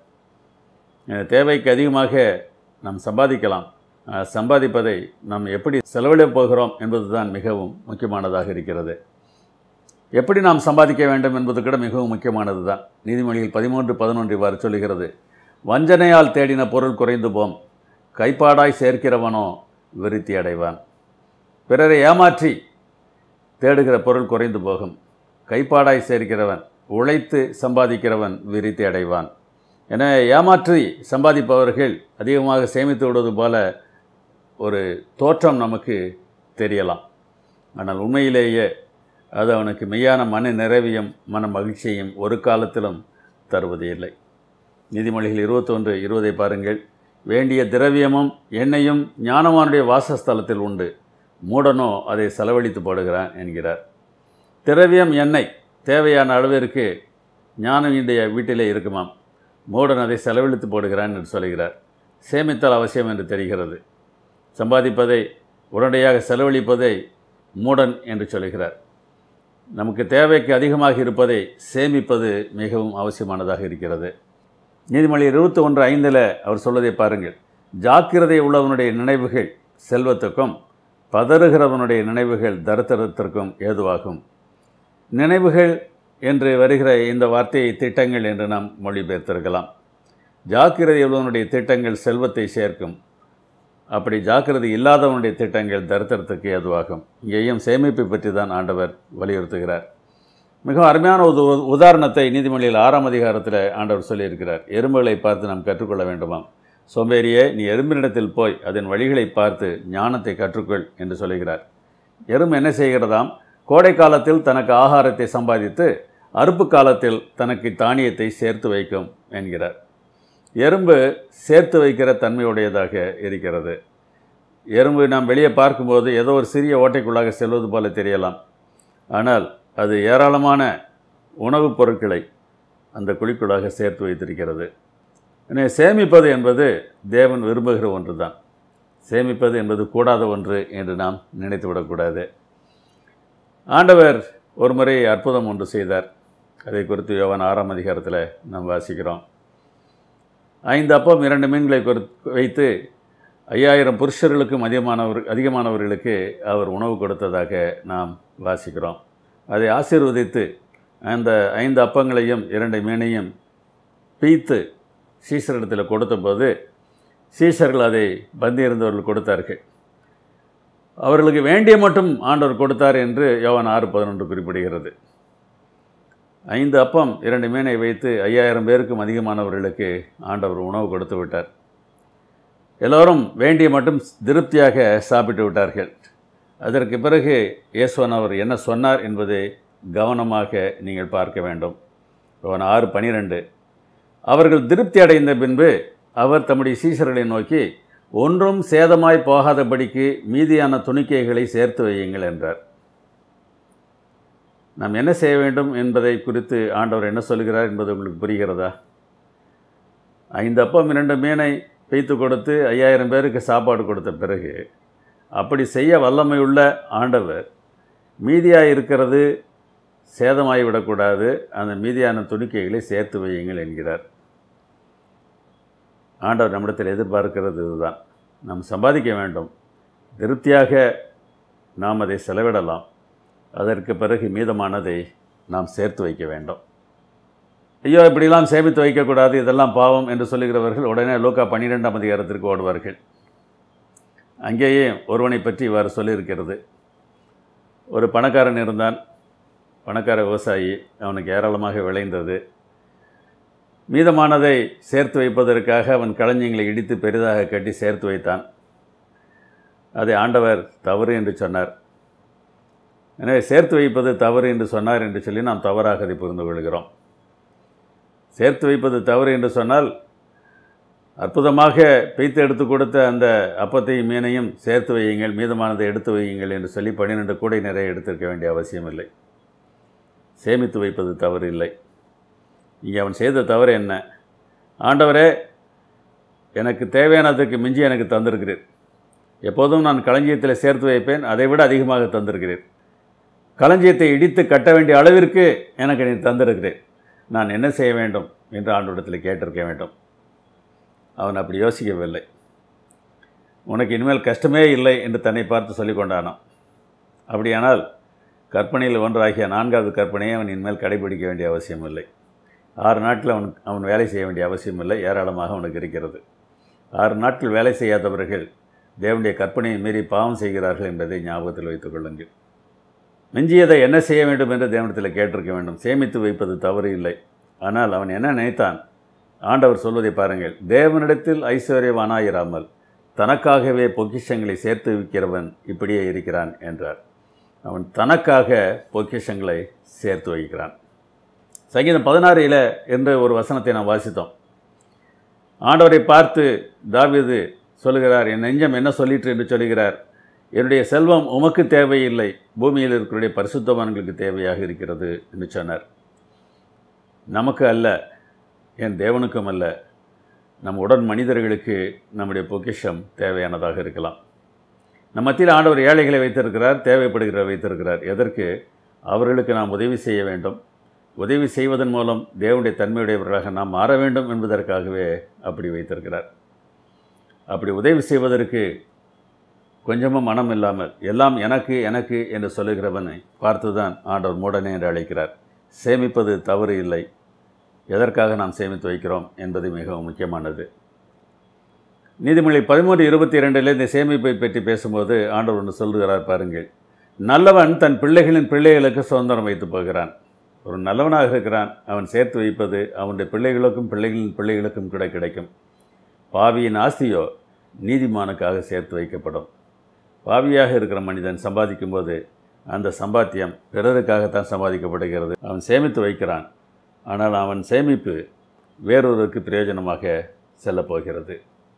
அஹ் தேவைக்கு அதிகமாக நாம் சம்பாதிக்கலாம் அஹ் சம்பாதிப்பதை நாம் எப்படி செலவிடப் போகிறோம் என்பதுதான் மிகவும் முக்கியமானதாக இருக்கிறது எப்படி நாம் சம்பாதிக்க வேண்டும் என்பது கூட மிகவும் முக்கியமானது தான் நீதிமொழிகள் பதிமூன்று பதினொன்று இவ்வாறு சொல்லுகிறது வஞ்சனையால் தேடின பொருள் குறைந்து போம் கைப்பாடாய் சேர்க்கிறவனோ விருத்தி அடைவான் பிறரை ஏமாற்றி தேடுகிற பொருள் குறைந்து போகும் கைப்பாடாய் சேர்க்கிறவன் உழைத்து சம்பாதிக்கிறவன் விருத்தி அடைவான் என ஏமாற்றி சம்பாதிப்பவர்கள் அதிகமாக சேமித்து விடுவது போல ஒரு தோற்றம் நமக்கு தெரியலாம் ஆனால் உண்மையிலேயே அது அவனுக்கு மெய்யான மன நிறைவையும் மன மகிழ்ச்சியையும் ஒரு காலத்திலும் தருவது இல்லை நீதிமொழிகள் இருபத்தொன்று இருபதை பாருங்கள் வேண்டிய திரவியமும் எண்ணெயும் ஞானவானுடைய வாசஸ்தலத்தில் உண்டு மூடனோ அதை செலவழித்து போடுகிறான் என்கிறார் திரவியம் எண்ணெய் தேவையான அளவிற்கு ஞானவியுடைய வீட்டிலே இருக்குமாம் மூடன் அதை செலவழித்து போடுகிறான் என்று சொல்கிறார் சேமித்தல் அவசியம் என்று தெரிகிறது சம்பாதிப்பதை உடனடியாக செலவழிப்பதை மூடன் என்று சொல்கிறார் நமக்கு தேவைக்கு அதிகமாக இருப்பதை சேமிப்பது மிகவும் அவசியமானதாக இருக்கிறது நீதிமொழி இருபத்தி ஒன்று ஐந்தில் அவர் சொல்வதை பாருங்கள் ஜாக்கிரதை உள்ளவனுடைய நினைவுகள் செல்வத்துக்கும் பதறுகிறவனுடைய நினைவுகள் தரித்திரத்திற்கும் ஏதுவாகும் நினைவுகள் என்று வருகிற இந்த வார்த்தையை திட்டங்கள் என்று நாம் மொழிபெயர்த்திருக்கலாம் ஜாக்கிரதை உள்ளவனுடைய திட்டங்கள் செல்வத்தை சேர்க்கும் அப்படி ஜாக்கிரதை இல்லாதவனுடைய திட்டங்கள் தரித்திரத்துக்கு ஏதுவாகும் இங்கேயும் சேமிப்பை பற்றி தான் ஆண்டவர் வலியுறுத்துகிறார் மிகவும் அருமையான ஒரு உ- உதாரணத்தை நீதிமொழியில் ஆறாம் அதிகாரத்தில் ஆண்டவர் சொல்லியிருக்கிறார் எறும்புகளை பார்த்து நாம் கற்றுக்கொள்ள வேண்டுமாம் சோம்பேறியே நீ எறும்பினிடத்தில் போய் அதன் வழிகளை பார்த்து ஞானத்தை கற்றுக்கொள் என்று சொல்லுகிறார் எறும்பு என்ன செய்கிறதாம் கோடை காலத்தில் தனக்கு ஆகாரத்தை சம்பாதித்து அறுப்பு காலத்தில் தனக்கு தானியத்தை சேர்த்து வைக்கும் என்கிறார் எறும்பு சேர்த்து வைக்கிற தன்மையுடையதாக இருக்கிறது எறும்பு நாம் வெளியே பார்க்கும்போது ஏதோ ஒரு சிறிய ஓட்டைக்குள்ளாக செல்வது போல தெரியலாம் ஆனால் அது ஏராளமான உணவுப் பொருட்களை அந்த குழிக்குள்ளாக சேர்த்து வைத்திருக்கிறது எனவே சேமிப்பது என்பது தேவன் விரும்புகிற ஒன்று தான் சேமிப்பது என்பது கூடாத ஒன்று என்று நாம் நினைத்து விடக்கூடாது ஆண்டவர் ஒரு முறை அற்புதம் ஒன்று செய்தார் அதை குறித்து யோவான் ஆறாம் அதிகாரத்தில் நாம் வாசிக்கிறோம் ஐந்து அப்பம் இரண்டு மீன்களை குறித்து வைத்து ஐயாயிரம் புருஷர்களுக்கும் அதிகமானவர் அதிகமானவர்களுக்கு அவர் உணவு கொடுத்ததாக நாம் வாசிக்கிறோம் அதை ஆசீர்வதித்து அந்த ஐந்து அப்பங்களையும் இரண்டு மீனையும் பீத்து சீசரிடத்தில் கொடுத்தபோது சீசர்கள் அதை பந்தியிருந்தவர்கள் கொடுத்தார்கள் அவர்களுக்கு வேண்டிய மட்டும் ஆண்டவர் கொடுத்தார் என்று யோவான் ஆறு பதினொன்று குறிப்பிடுகிறது ஐந்து அப்பம் இரண்டு மீனை வைத்து ஐயாயிரம் பேருக்கும் அதிகமானவர்களுக்கு ஆண்டவர் உணவு கொடுத்து விட்டார் எல்லோரும் வேண்டிய மட்டும் திருப்தியாக சாப்பிட்டு விட்டார்கள் அதற்கு பிறகு இயேசுவன் அவர் என்ன சொன்னார் என்பதை கவனமாக நீங்கள் பார்க்க வேண்டும் யோவான் ஆறு பனிரெண்டு அவர்கள் திருப்தி அடைந்த பின்பு அவர் தம்முடைய சீசர்களை நோக்கி ஒன்றும் சேதமாய் போகாதபடிக்கு மீதியான துணிக்கைகளை சேர்த்து வையுங்கள் என்றார் நாம் என்ன செய்ய வேண்டும் என்பதை குறித்து ஆண்டவர் என்ன சொல்கிறார் என்பது உங்களுக்கு புரிகிறதா ஐந்து அப்பம் இரண்டு மீனை வைத்து கொடுத்து ஐயாயிரம் பேருக்கு சாப்பாடு கொடுத்த பிறகு அப்படி செய்ய வல்லமையுள்ள ஆண்டவர் மீதியாக இருக்கிறது சேதமாகி விடக்கூடாது அந்த மீதியான துணிக்கைகளை சேர்த்து வையுங்கள் என்கிறார் ஆண்டவர் நம்மிடத்தில் எதிர்பார்க்கிறது இதுதான் நாம் சம்பாதிக்க வேண்டும் திருப்தியாக நாம் அதை செலவிடலாம் அதற்கு பிறகு மீதமானதை நாம் சேர்த்து வைக்க வேண்டும் ஐயோ இப்படிலாம் சேமித்து வைக்கக்கூடாது இதெல்லாம் பாவம் என்று சொல்லுகிறவர்கள் உடனே லூக்கா பன்னிரெண்டாம் அதிகாரத்திற்கு ஓடுவார்கள் அங்கேயே ஒருவனை பற்றி இவ்வாறு சொல்லியிருக்கிறது ஒரு பணக்காரன் இருந்தான் பணக்கார விவசாயி அவனுக்கு ஏராளமாக விளைந்தது மீதமானதை சேர்த்து வைப்பதற்காக அவன் களஞ்சியங்களை இடித்து பெரிதாக கட்டி சேர்த்து வைத்தான் அதை ஆண்டவர் தவறு என்று சொன்னார் எனவே சேர்த்து வைப்பது தவறு என்று சொன்னார் என்று சொல்லி நாம் தவறாக அதை புரிந்து கொள்கிறோம் சேர்த்து வைப்பது தவறு என்று சொன்னால் அற்புதமாக பெய்த்து எடுத்து கொடுத்த அந்த அப்பத்தையும் மீனையும் சேர்த்து வையுங்கள் மீதமானதை எடுத்து வையுங்கள் என்று சொல்லி பன்னிரெண்டு கூடை நிறைய எடுத்திருக்க வேண்டிய அவசியம் இல்லை சேமித்து வைப்பது தவறு இல்லை இங்கே அவன் செய்த தவறு என்ன ஆண்டவரே எனக்கு தேவையானதுக்கு மிஞ்சி எனக்கு தந்திருக்கிறீர் எப்போதும் நான் களஞ்சியத்தில் சேர்த்து வைப்பேன் அதை விட அதிகமாக தந்திருக்கிறேன் களஞ்சியத்தை இடித்து கட்ட வேண்டிய அளவிற்கு எனக்கு நீ தந்திருக்கிறேன் நான் என்ன செய்ய வேண்டும் என்று ஆண்டோடத்தில் கேட்டிருக்க வேண்டும் அவன் அப்படி யோசிக்கவில்லை உனக்கு இனிமேல் கஷ்டமே இல்லை என்று தன்னை பார்த்து சொல்லிக் கொண்டானான் அப்படியானால் கற்பனையில் ஒன்றாகிய நான்காவது கற்பனையை அவன் இனிமேல் கடைபிடிக்க வேண்டிய அவசியம் இல்லை ஆறு நாட்கள் அவன் அவன் வேலை செய்ய வேண்டிய அவசியம் இல்லை ஏராளமாக அவனுக்கு இருக்கிறது ஆறு நாட்கள் வேலை செய்யாதவர்கள் தேவனுடைய கற்பனையை மீறி பாவம் செய்கிறார்கள் என்பதை ஞாபகத்தில் வைத்துக் கொள்ளுங்கள் மிஞ்சியதை என்ன செய்ய வேண்டும் என்று தேவனத்தில் கேட்டிருக்க வேண்டும் சேமித்து வைப்பது தவறு இல்லை ஆனால் அவன் என்ன நினைத்தான் ஆண்டவர் சொல்வதை பாருங்கள் தேவனிடத்தில் ஐஸ்வர்யவானாயிராமல் தனக்காகவே பொக்கிஷங்களை சேர்த்து வைக்கிறவன் இப்படியே இருக்கிறான் என்றார் அவன் தனக்காக பொக்கிஷங்களை சேர்த்து வைக்கிறான் சங்கீதம் பதினாறில் என்று ஒரு வசனத்தை நாம் வாசித்தோம் ஆண்டவரை பார்த்து தாவீது சொல்லுகிறார் என் நெஞ்சம் என்ன சொல்லிற்று என்று சொல்லுகிறார் என்னுடைய செல்வம் உமக்கு தேவையில்லை பூமியில் இருக்கிறடைய பரிசுத்தவான்களுக்கு தேவையாக இருக்கிறது என்று சொன்னார் நமக்கு அல்ல என் தேவனுக்கும் அல்ல நம் உடன் மனிதர்களுக்கு நம்முடைய பொக்கிஷம் தேவையானதாக இருக்கலாம் நம் மத்தியில் ஆண்டவர் ஏழைகளை வைத்திருக்கிறார் தேவைப்படுகிற வைத்திருக்கிறார் எதற்கு அவர்களுக்கு நாம் உதவி செய்ய வேண்டும் உதவி செய்வதன் மூலம் தேவனுடைய தன்மையுடையவர்களாக நாம் மாற வேண்டும் என்பதற்காகவே அப்படி வைத்திருக்கிறார் அப்படி உதவி செய்வதற்கு கொஞ்சமும் மனம் இல்லாமல் எல்லாம் எனக்கு எனக்கு என்று சொல்லுகிறவனை பார்த்துதான் ஆண்டவர் மூடனே என்று அழைக்கிறார் சேமிப்பது தவறு இல்லை எதற்காக நாம் சேமித்து வைக்கிறோம் என்பது மிகவும் முக்கியமானது நீதிமொழி பதிமூன்று இருபத்தி இரண்டில் இந்த சேமிப்பை பற்றி பேசும்போது ஆண்டவர் ஒன்று சொல்லுகிறார் பாருங்கள் நல்லவன் தன் பிள்ளைகளின் பிள்ளைகளுக்கு சுதந்திரம் வைத்து போகிறான் ஒரு நல்லவனாக இருக்கிறான் அவன் சேர்த்து வைப்பது அவனுடைய பிள்ளைகளுக்கும் பிள்ளைகளின் பிள்ளைகளுக்கும் கூட கிடைக்கும் பாவியின் ஆஸ்தியோ நீதிமானுக்காக சேர்த்து வைக்கப்படும் பாவியாக இருக்கிற மனிதன் சம்பாதிக்கும்போது அந்த சம்பாத்தியம் பிறருக்காகத்தான் சம்பாதிக்கப்படுகிறது அவன் சேமித்து வைக்கிறான் ஆனால் அவன் சேமிப்பு வேறொருக்கு பிரயோஜனமாக செல்லப்போகிறது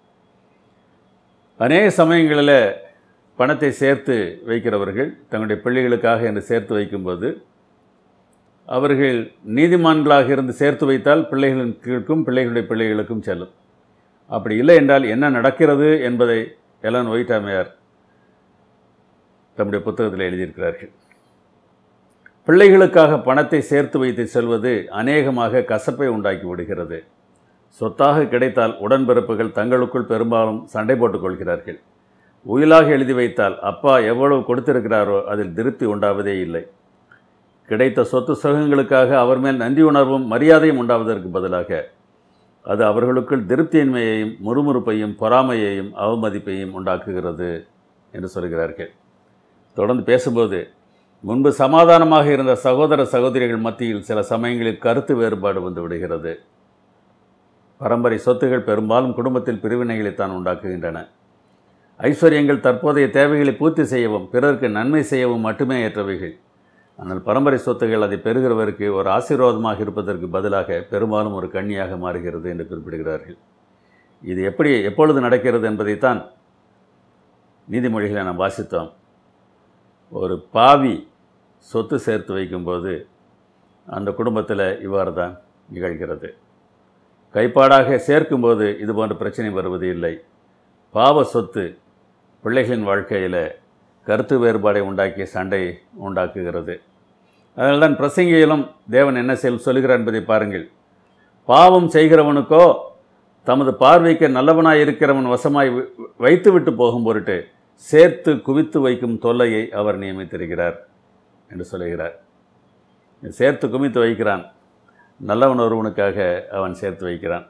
அநேக சமயங்களில் பணத்தை சேர்த்து வைக்கிறவர்கள் தங்களுடைய பிள்ளைகளுக்காக என்று சேர்த்து வைக்கும்போது அவர்கள் நீதிமான்களாக இருந்து சேர்த்து வைத்தால் பிள்ளைகளின் கீழ்க்கும் பிள்ளைகளுடைய பிள்ளைகளுக்கும் செல்லும் அப்படி இல்லை என்றால் என்ன நடக்கிறது என்பதை எலன் ஒயிட்டாமையார் தம்முடைய புத்தகத்தில் எழுதியிருக்கிறார்கள் பிள்ளைகளுக்காக பணத்தை சேர்த்து வைத்து செல்வது அநேகமாக கசப்பை உண்டாக்கி விடுகிறது சொத்தாக கிடைத்தால் உடன்பிறப்புகள் தங்களுக்குள் பெரும்பாலும் சண்டை போட்டுக் கொள்கிறார்கள் உயிலாக எழுதி வைத்தால் அப்பா எவ்வளவு கொடுத்திருக்கிறாரோ அதில் திருப்தி உண்டாவதே இல்லை கிடைத்த சொத்து சுகங்களுக்காக அவர் மேல் நன்றி உணர்வும் மரியாதையும் உண்டாவதற்கு பதிலாக அது அவர்களுக்குள் திருப்தியின்மையையும் முறுமுறுப்பையும் பொறாமையையும் அவமதிப்பையும் உண்டாக்குகிறது என்று சொல்கிறார்கள் தொடர்ந்து பேசும்போது முன்பு சமாதானமாக இருந்த சகோதர சகோதரிகள் மத்தியில் சில சமயங்களில் கருத்து வேறுபாடு வந்து விடுகிறது பரம்பரை சொத்துகள் பெரும்பாலும் குடும்பத்தில் பிரிவினைகளைத்தான் உண்டாக்குகின்றன ஐஸ்வர்யங்கள் தற்போதைய தேவைகளை பூர்த்தி செய்யவும் பிறருக்கு நன்மை செய்யவும் மட்டுமே ஏற்றவைகள் ஆனால் பரம்பரை சொத்துகள் அதை பெறுகிறவருக்கு ஒரு ஆசீர்வாதமாக இருப்பதற்கு பதிலாக பெரும்பாலும் ஒரு கண்ணியாக மாறுகிறது என்று குறிப்பிடுகிறார்கள் இது எப்படி எப்பொழுது நடக்கிறது என்பதைத்தான் நீதிமொழிகளை நாம் வாசித்தோம் ஒரு பாவி சொத்து சேர்த்து வைக்கும்போது அந்த குடும்பத்தில் இவ்வாறு தான் நிகழ்கிறது கைப்பாடாக சேர்க்கும்போது இது போன்ற பிரச்சனை வருவது இல்லை பாவ சொத்து பிள்ளைகளின் வாழ்க்கையில் கருத்து வேறுபாடை உண்டாக்கி சண்டை உண்டாக்குகிறது அதனால்தான் பிரசங்கியிலும் தேவன் என்ன செல் சொல்கிறார் என்பதை பாருங்கள் பாவம் செய்கிறவனுக்கோ தமது பார்வைக்கு நல்லவனாய் இருக்கிறவன் வசமாய் வி- வைத்துவிட்டு போகும் பொருட்டு சேர்த்து குவித்து வைக்கும் தொல்லையை அவர் நியமித்திருக்கிறார் என்று சொல்லுகிறார் சேர்த்து குவித்து வைக்கிறான் நல்லவன் ஒருவனுக்காக அவன் சேர்த்து வைக்கிறான்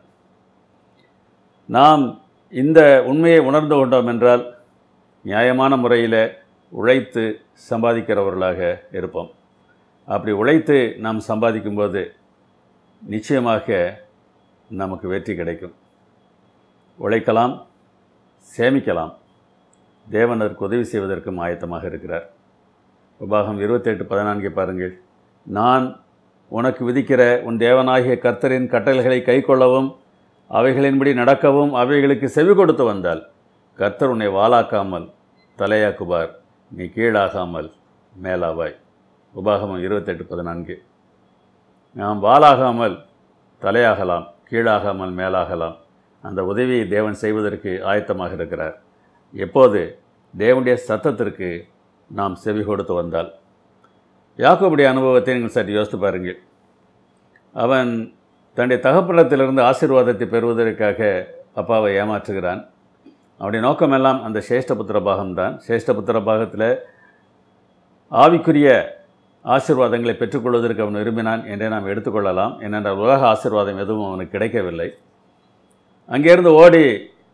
நாம் இந்த உண்மையை உணர்ந்து கொண்டோம் என்றால் நியாயமான முறையில் உழைத்து சம்பாதிக்கிறவர்களாக இருப்போம் அப்படி உழைத்து நாம் சம்பாதிக்கும்போது நிச்சயமாக நமக்கு வெற்றி கிடைக்கும் உழைக்கலாம் சேமிக்கலாம் தேவன் அதற்கு உதவி செய்வதற்கும் ஆயத்தமாக இருக்கிறார் உபாகம் இருபத்தெட்டு பதினான்கை பாருங்கள் நான் உனக்கு விதிக்கிற உன் தேவனாகிய கர்த்தரின் கட்டளைகளை கைக்கொள்ளவும் அவைகளின்படி நடக்கவும் அவைகளுக்கு செவி கொடுத்து வந்தால் கர்த்தர் உன்னை வாளாக்காமல் தலையாக்குவார் நீ கீழாகாமல் மேலாவாய் உபாகமம் இருபத்தெட்டு பதினான்கு நாம் வாளாகாமல் தலையாகலாம் கீழாகாமல் மேலாகலாம் அந்த உதவியை தேவன் செய்வதற்கு ஆயத்தமாக இருக்கிறார் எப்போது தேவனுடைய சத்தத்திற்கு நாம் செவி கொடுத்து வந்தால் யாக்கோபுடைய அனுபவத்தை நீங்கள் சற்று யோசித்து பாருங்கள் அவன் தன்னுடைய தகப்பனத்திலிருந்து ஆசீர்வாதத்தை பெறுவதற்காக அப்பாவை ஏமாற்றுகிறான் அவனுடைய நோக்கமெல்லாம் அந்த சேஷ்டபுத்திர பாகம்தான் சேஷ்டபுத்திர பாகத்தில் ஆவிக்குரிய ஆசீர்வாதங்களை பெற்றுக்கொள்வதற்கு அவன் விரும்பினான் என்றே நாம் எடுத்துக்கொள்ளலாம் ஏனென்றால் உலக ஆசீர்வாதம் எதுவும் அவனுக்கு கிடைக்கவில்லை அங்கேருந்து ஓடி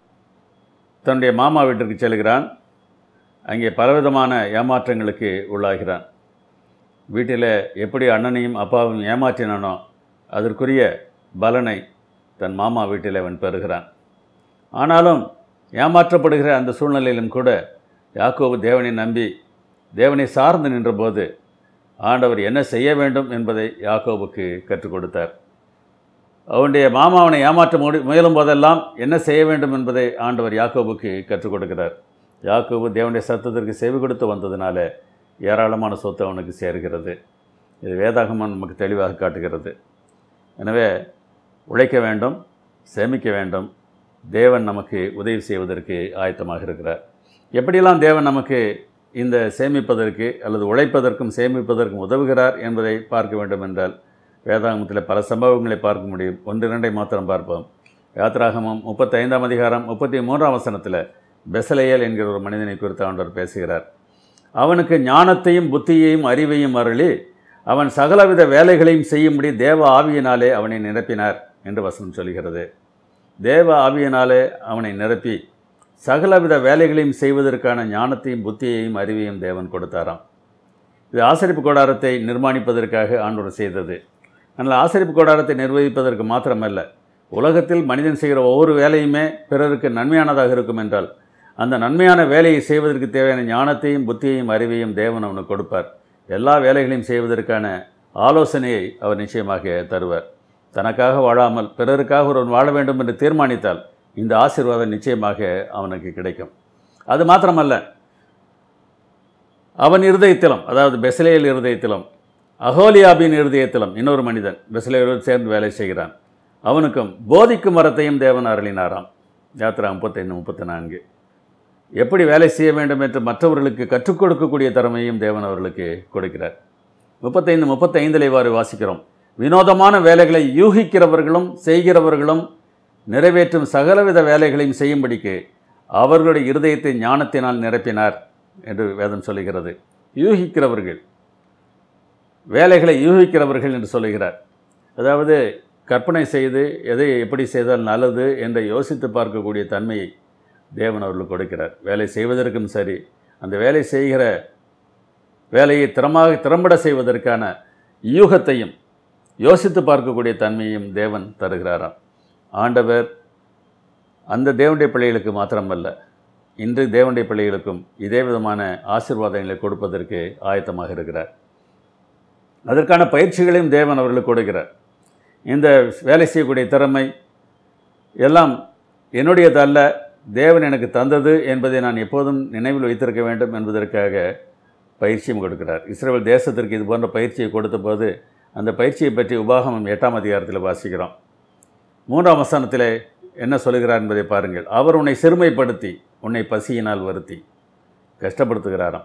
தன்னுடைய மாமா வீட்டிற்கு செல்கிறான் அங்கே பலவிதமான ஏமாற்றங்களுக்கு உள்ளாகிறான் வீட்டில் எப்படி அண்ணனையும் அப்பாவையும் ஏமாற்றினானோ அதற்குரிய பலனை தன் மாமா வீட்டில் அவன் பெறுகிறான் ஆனாலும் ஏமாற்றப்படுகிற அந்த சூழ்நிலையிலும் கூட யாக்கோபு தேவனை நம்பி தேவனை சார்ந்து நின்றபோது ஆண்டவர் என்ன செய்ய வேண்டும் என்பதை யாக்கோபுக்கு கற்றுக் கொடுத்தார் அவனுடைய மாமா அவனை ஏமாற்ற முடி முயலும் போதெல்லாம் என்ன செய்ய வேண்டும் என்பதை ஆண்டவர் யாக்கோபுக்கு கற்றுக் கொடுக்கிறார் யாக்கோபு தேவனுடைய சத்தத்திற்கு செவி கொடுத்து வந்ததினால ஏராளமான சொத்து அவனுக்கு சேர்கிறது இது வேதாகமம் நமக்கு தெளிவாக காட்டுகிறது எனவே உழைக்க வேண்டும் சேமிக்க வேண்டும் தேவன் நமக்கு உதவி செய்வதற்கு ஆயத்தமாக இருக்கிறார் எப்படியெல்லாம் தேவன் நமக்கு இந்த சேமிப்பதற்கு அல்லது உழைப்பதற்கும் சேமிப்பதற்கும் உதவுகிறார் என்பதை பார்க்க வேண்டும் என்றால் வேதாகமத்தில் பல சம்பவங்களை பார்க்க முடியும் ஒன்று இரண்டை மாத்திரம் பார்ப்போம் யாத்ராகமம் முப்பத்தைந்தாம் அதிகாரம் முப்பத்தி மூன்றாம் வசனத்தில் பெசலையல் என்கிற ஒரு மனிதனை குறித்து ஆண்டவர் பேசுகிறார் அவனுக்கு ஞானத்தையும் புத்தியையும் அறிவையும் அருளி அவன் சகலவித வேலைகளையும் செய்யும்படி தேவ ஆவியினாலே அவனை நிரப்பினார் என்று வசனம் சொல்கிறது தேவ ஆவியினாலே அவனை நிரப்பி சகலவித வேலைகளையும் செய்வதற்கான ஞானத்தையும் புத்தியையும் அறிவையும் தேவன் கொடுத்தாராம் இது ஆசரிப்பு கூடாரத்தை நிர்மாணிப்பதற்காக ஆண்டவர் செய்தது ஆனால் ஆசரிப்பு கூடாரத்தை நிர்வகிப்பதற்கு மாத்திரமல்ல உலகத்தில் மனிதன் செய்கிற ஒவ்வொரு வேலையுமே பிறருக்கு நன்மையானதாக இருக்கும் என்றால் அந்த நன்மையான வேலையை செய்வதற்கு தேவையான ஞானத்தையும் புத்தியையும் அறிவையும் தேவன் அவனுக்கு கொடுப்பார் எல்லா வேலைகளையும் செய்வதற்கான ஆலோசனையை அவர் நிச்சயமாக தருவார் தனக்காக வாழாமல் பிறருக்காக ஒருவன் வாழ வேண்டும் என்று தீர்மானித்தால் இந்த ஆசீர்வாதம் நிச்சயமாக அவனுக்கு கிடைக்கும் அது மாத்திரமல்ல அவன் இருதயத்திலும் அதாவது பெசலேயல் இருதயத்திலும் அகோலியாபின் இருதயத்திலும் இன்னொரு மனிதன் பெசலேயரோடு சேர்ந்து வேலை செய்கிறான் அவனுக்கும் போதிக்கும் மரத்தையும் தேவன் அருளினாராம் யாத்திரா முப்பத்தைந்து முப்பத்தி நான்கு எப்படி வேலை செய்ய வேண்டும் என்று மற்றவர்களுக்கு கற்றுக் கொடுக்கக்கூடிய திறமையும் தேவன் அவர்களுக்கு கொடுக்கிறார் முப்பத்தைந்து முப்பத்தைந்தில் இவ்வாறு வாசிக்கிறோம் வினோதமான வேலைகளை யூகிக்கிறவர்களும் செய்கிறவர்களும் நிறைவேற்றும் சகலவித வேலைகளையும் செய்யும்படிக்கு அவர்களுடைய இருதயத்தை ஞானத்தினால் நிரப்பினார் என்று வேதம் சொல்லுகிறது யூகிக்கிறவர்கள் வேலைகளை யூகிக்கிறவர்கள் என்று சொல்லுகிறார் அதாவது கற்பனை செய்து எதை எப்படி செய்தால் நல்லது என்று யோசித்து பார்க்கக்கூடிய தன்மையை தேவன் அவர்களுக்கு கொடுக்கிறார் வேலை செய்வதற்கும் சரி அந்த வேலை செய்கிற வேலையை திறமாக திறம்பட செய்வதற்கான யூகத்தையும் யோசித்து பார்க்கக்கூடிய தன்மையும் தேவன் தருகிறாராம் ஆண்டவர் அந்த தேவனுடைய பிள்ளைகளுக்கு மாத்திரமல்ல இன்று தேவனுடைய பிள்ளைகளுக்கும் இதே விதமான ஆசீர்வாதங்களை கொடுப்பதற்கு ஆயத்தமாக இருக்கிறார் அதற்கான பயிற்சிகளையும் தேவன் அவர்களுக்கு கொடுக்கிறார் இந்த வேலை செய்யக்கூடிய திறமை எல்லாம் என்னுடையதல்ல தேவன் எனக்கு தந்தது என்பதை நான் எப்போதும் நினைவில் வைத்திருக்க வேண்டும் என்பதற்காக பயிற்சியும் கொடுக்கிறார் இஸ்ரேல் தேசத்திற்கு இது போன்ற பயிற்சியை கொடுத்த போது அந்த பயிற்சியை பற்றி உபாகமம் எட்டாம் அதிகாரத்தில் வாசிக்கிறோம் மூன்றாம் வசனத்திலே என்ன சொல்லுகிறார் என்பதை பாருங்கள் அவர் உன்னை சிறுமைப்படுத்தி உன்னை பசியினால் வருத்தி கஷ்டப்படுத்துகிறாராம்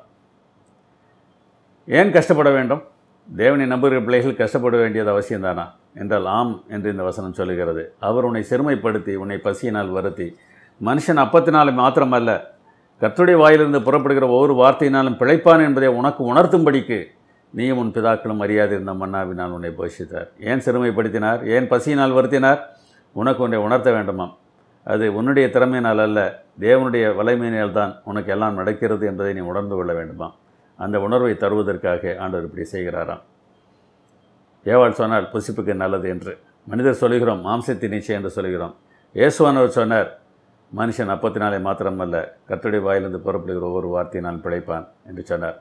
ஏன் கஷ்டப்பட வேண்டும் தேவனை நம்புகிற பிள்ளைகள் கஷ்டப்பட வேண்டியது அவசியம்தானா என்றால் ஆம் என்று இந்த வசனம் சொல்லுகிறது அவர் உன்னை சிறுமைப்படுத்தி உன்னை பசியினால் வருத்தி மனுஷன் அப்பத்தினால் மாத்திரமல்ல கர்த்தருடைய வாயிலிருந்து புறப்படுகிற ஒவ்வொரு வார்த்தையினாலும் பிழைப்பான் என்பதை உனக்கு உணர்த்தும்படிக்கு நீயும் உன் பிதாக்களும் அறியாதிருந்த மன்னாவினால் உன்னை போஷித்தார் ஏன் சிறுமைப்படுத்தினார் ஏன் பசியினால் வருத்தினார் உனக்கு ஒன்றை உணர்த்த வேண்டுமாம் அது உன்னுடைய திறமையினால் அல்ல தேவனுடைய வலைமையினால் தான் உனக்கு எல்லாம் நடக்கிறது என்பதை நீ உணர்ந்து கொள்ள வேண்டுமாம் அந்த உணர்வை தருவதற்காக ஆண்டவர் இப்படி செய்கிறாராம் ஏவாள் சொன்னால் புசிப்புக்கு நல்லது என்று மனிதர் சொல்கிறோம் மாம்சத்தின் நிச்சயம் என்று சொல்கிறோம் இயேசுவானவர் சொன்னார் மனுஷன் அப்பத்தினாலே மாத்திரமல்ல கர்த்தருடைய வாயிலிருந்து புறப்படுகிற ஒவ்வொரு வார்த்தையினால் பிழைப்பான் என்று சொன்னார்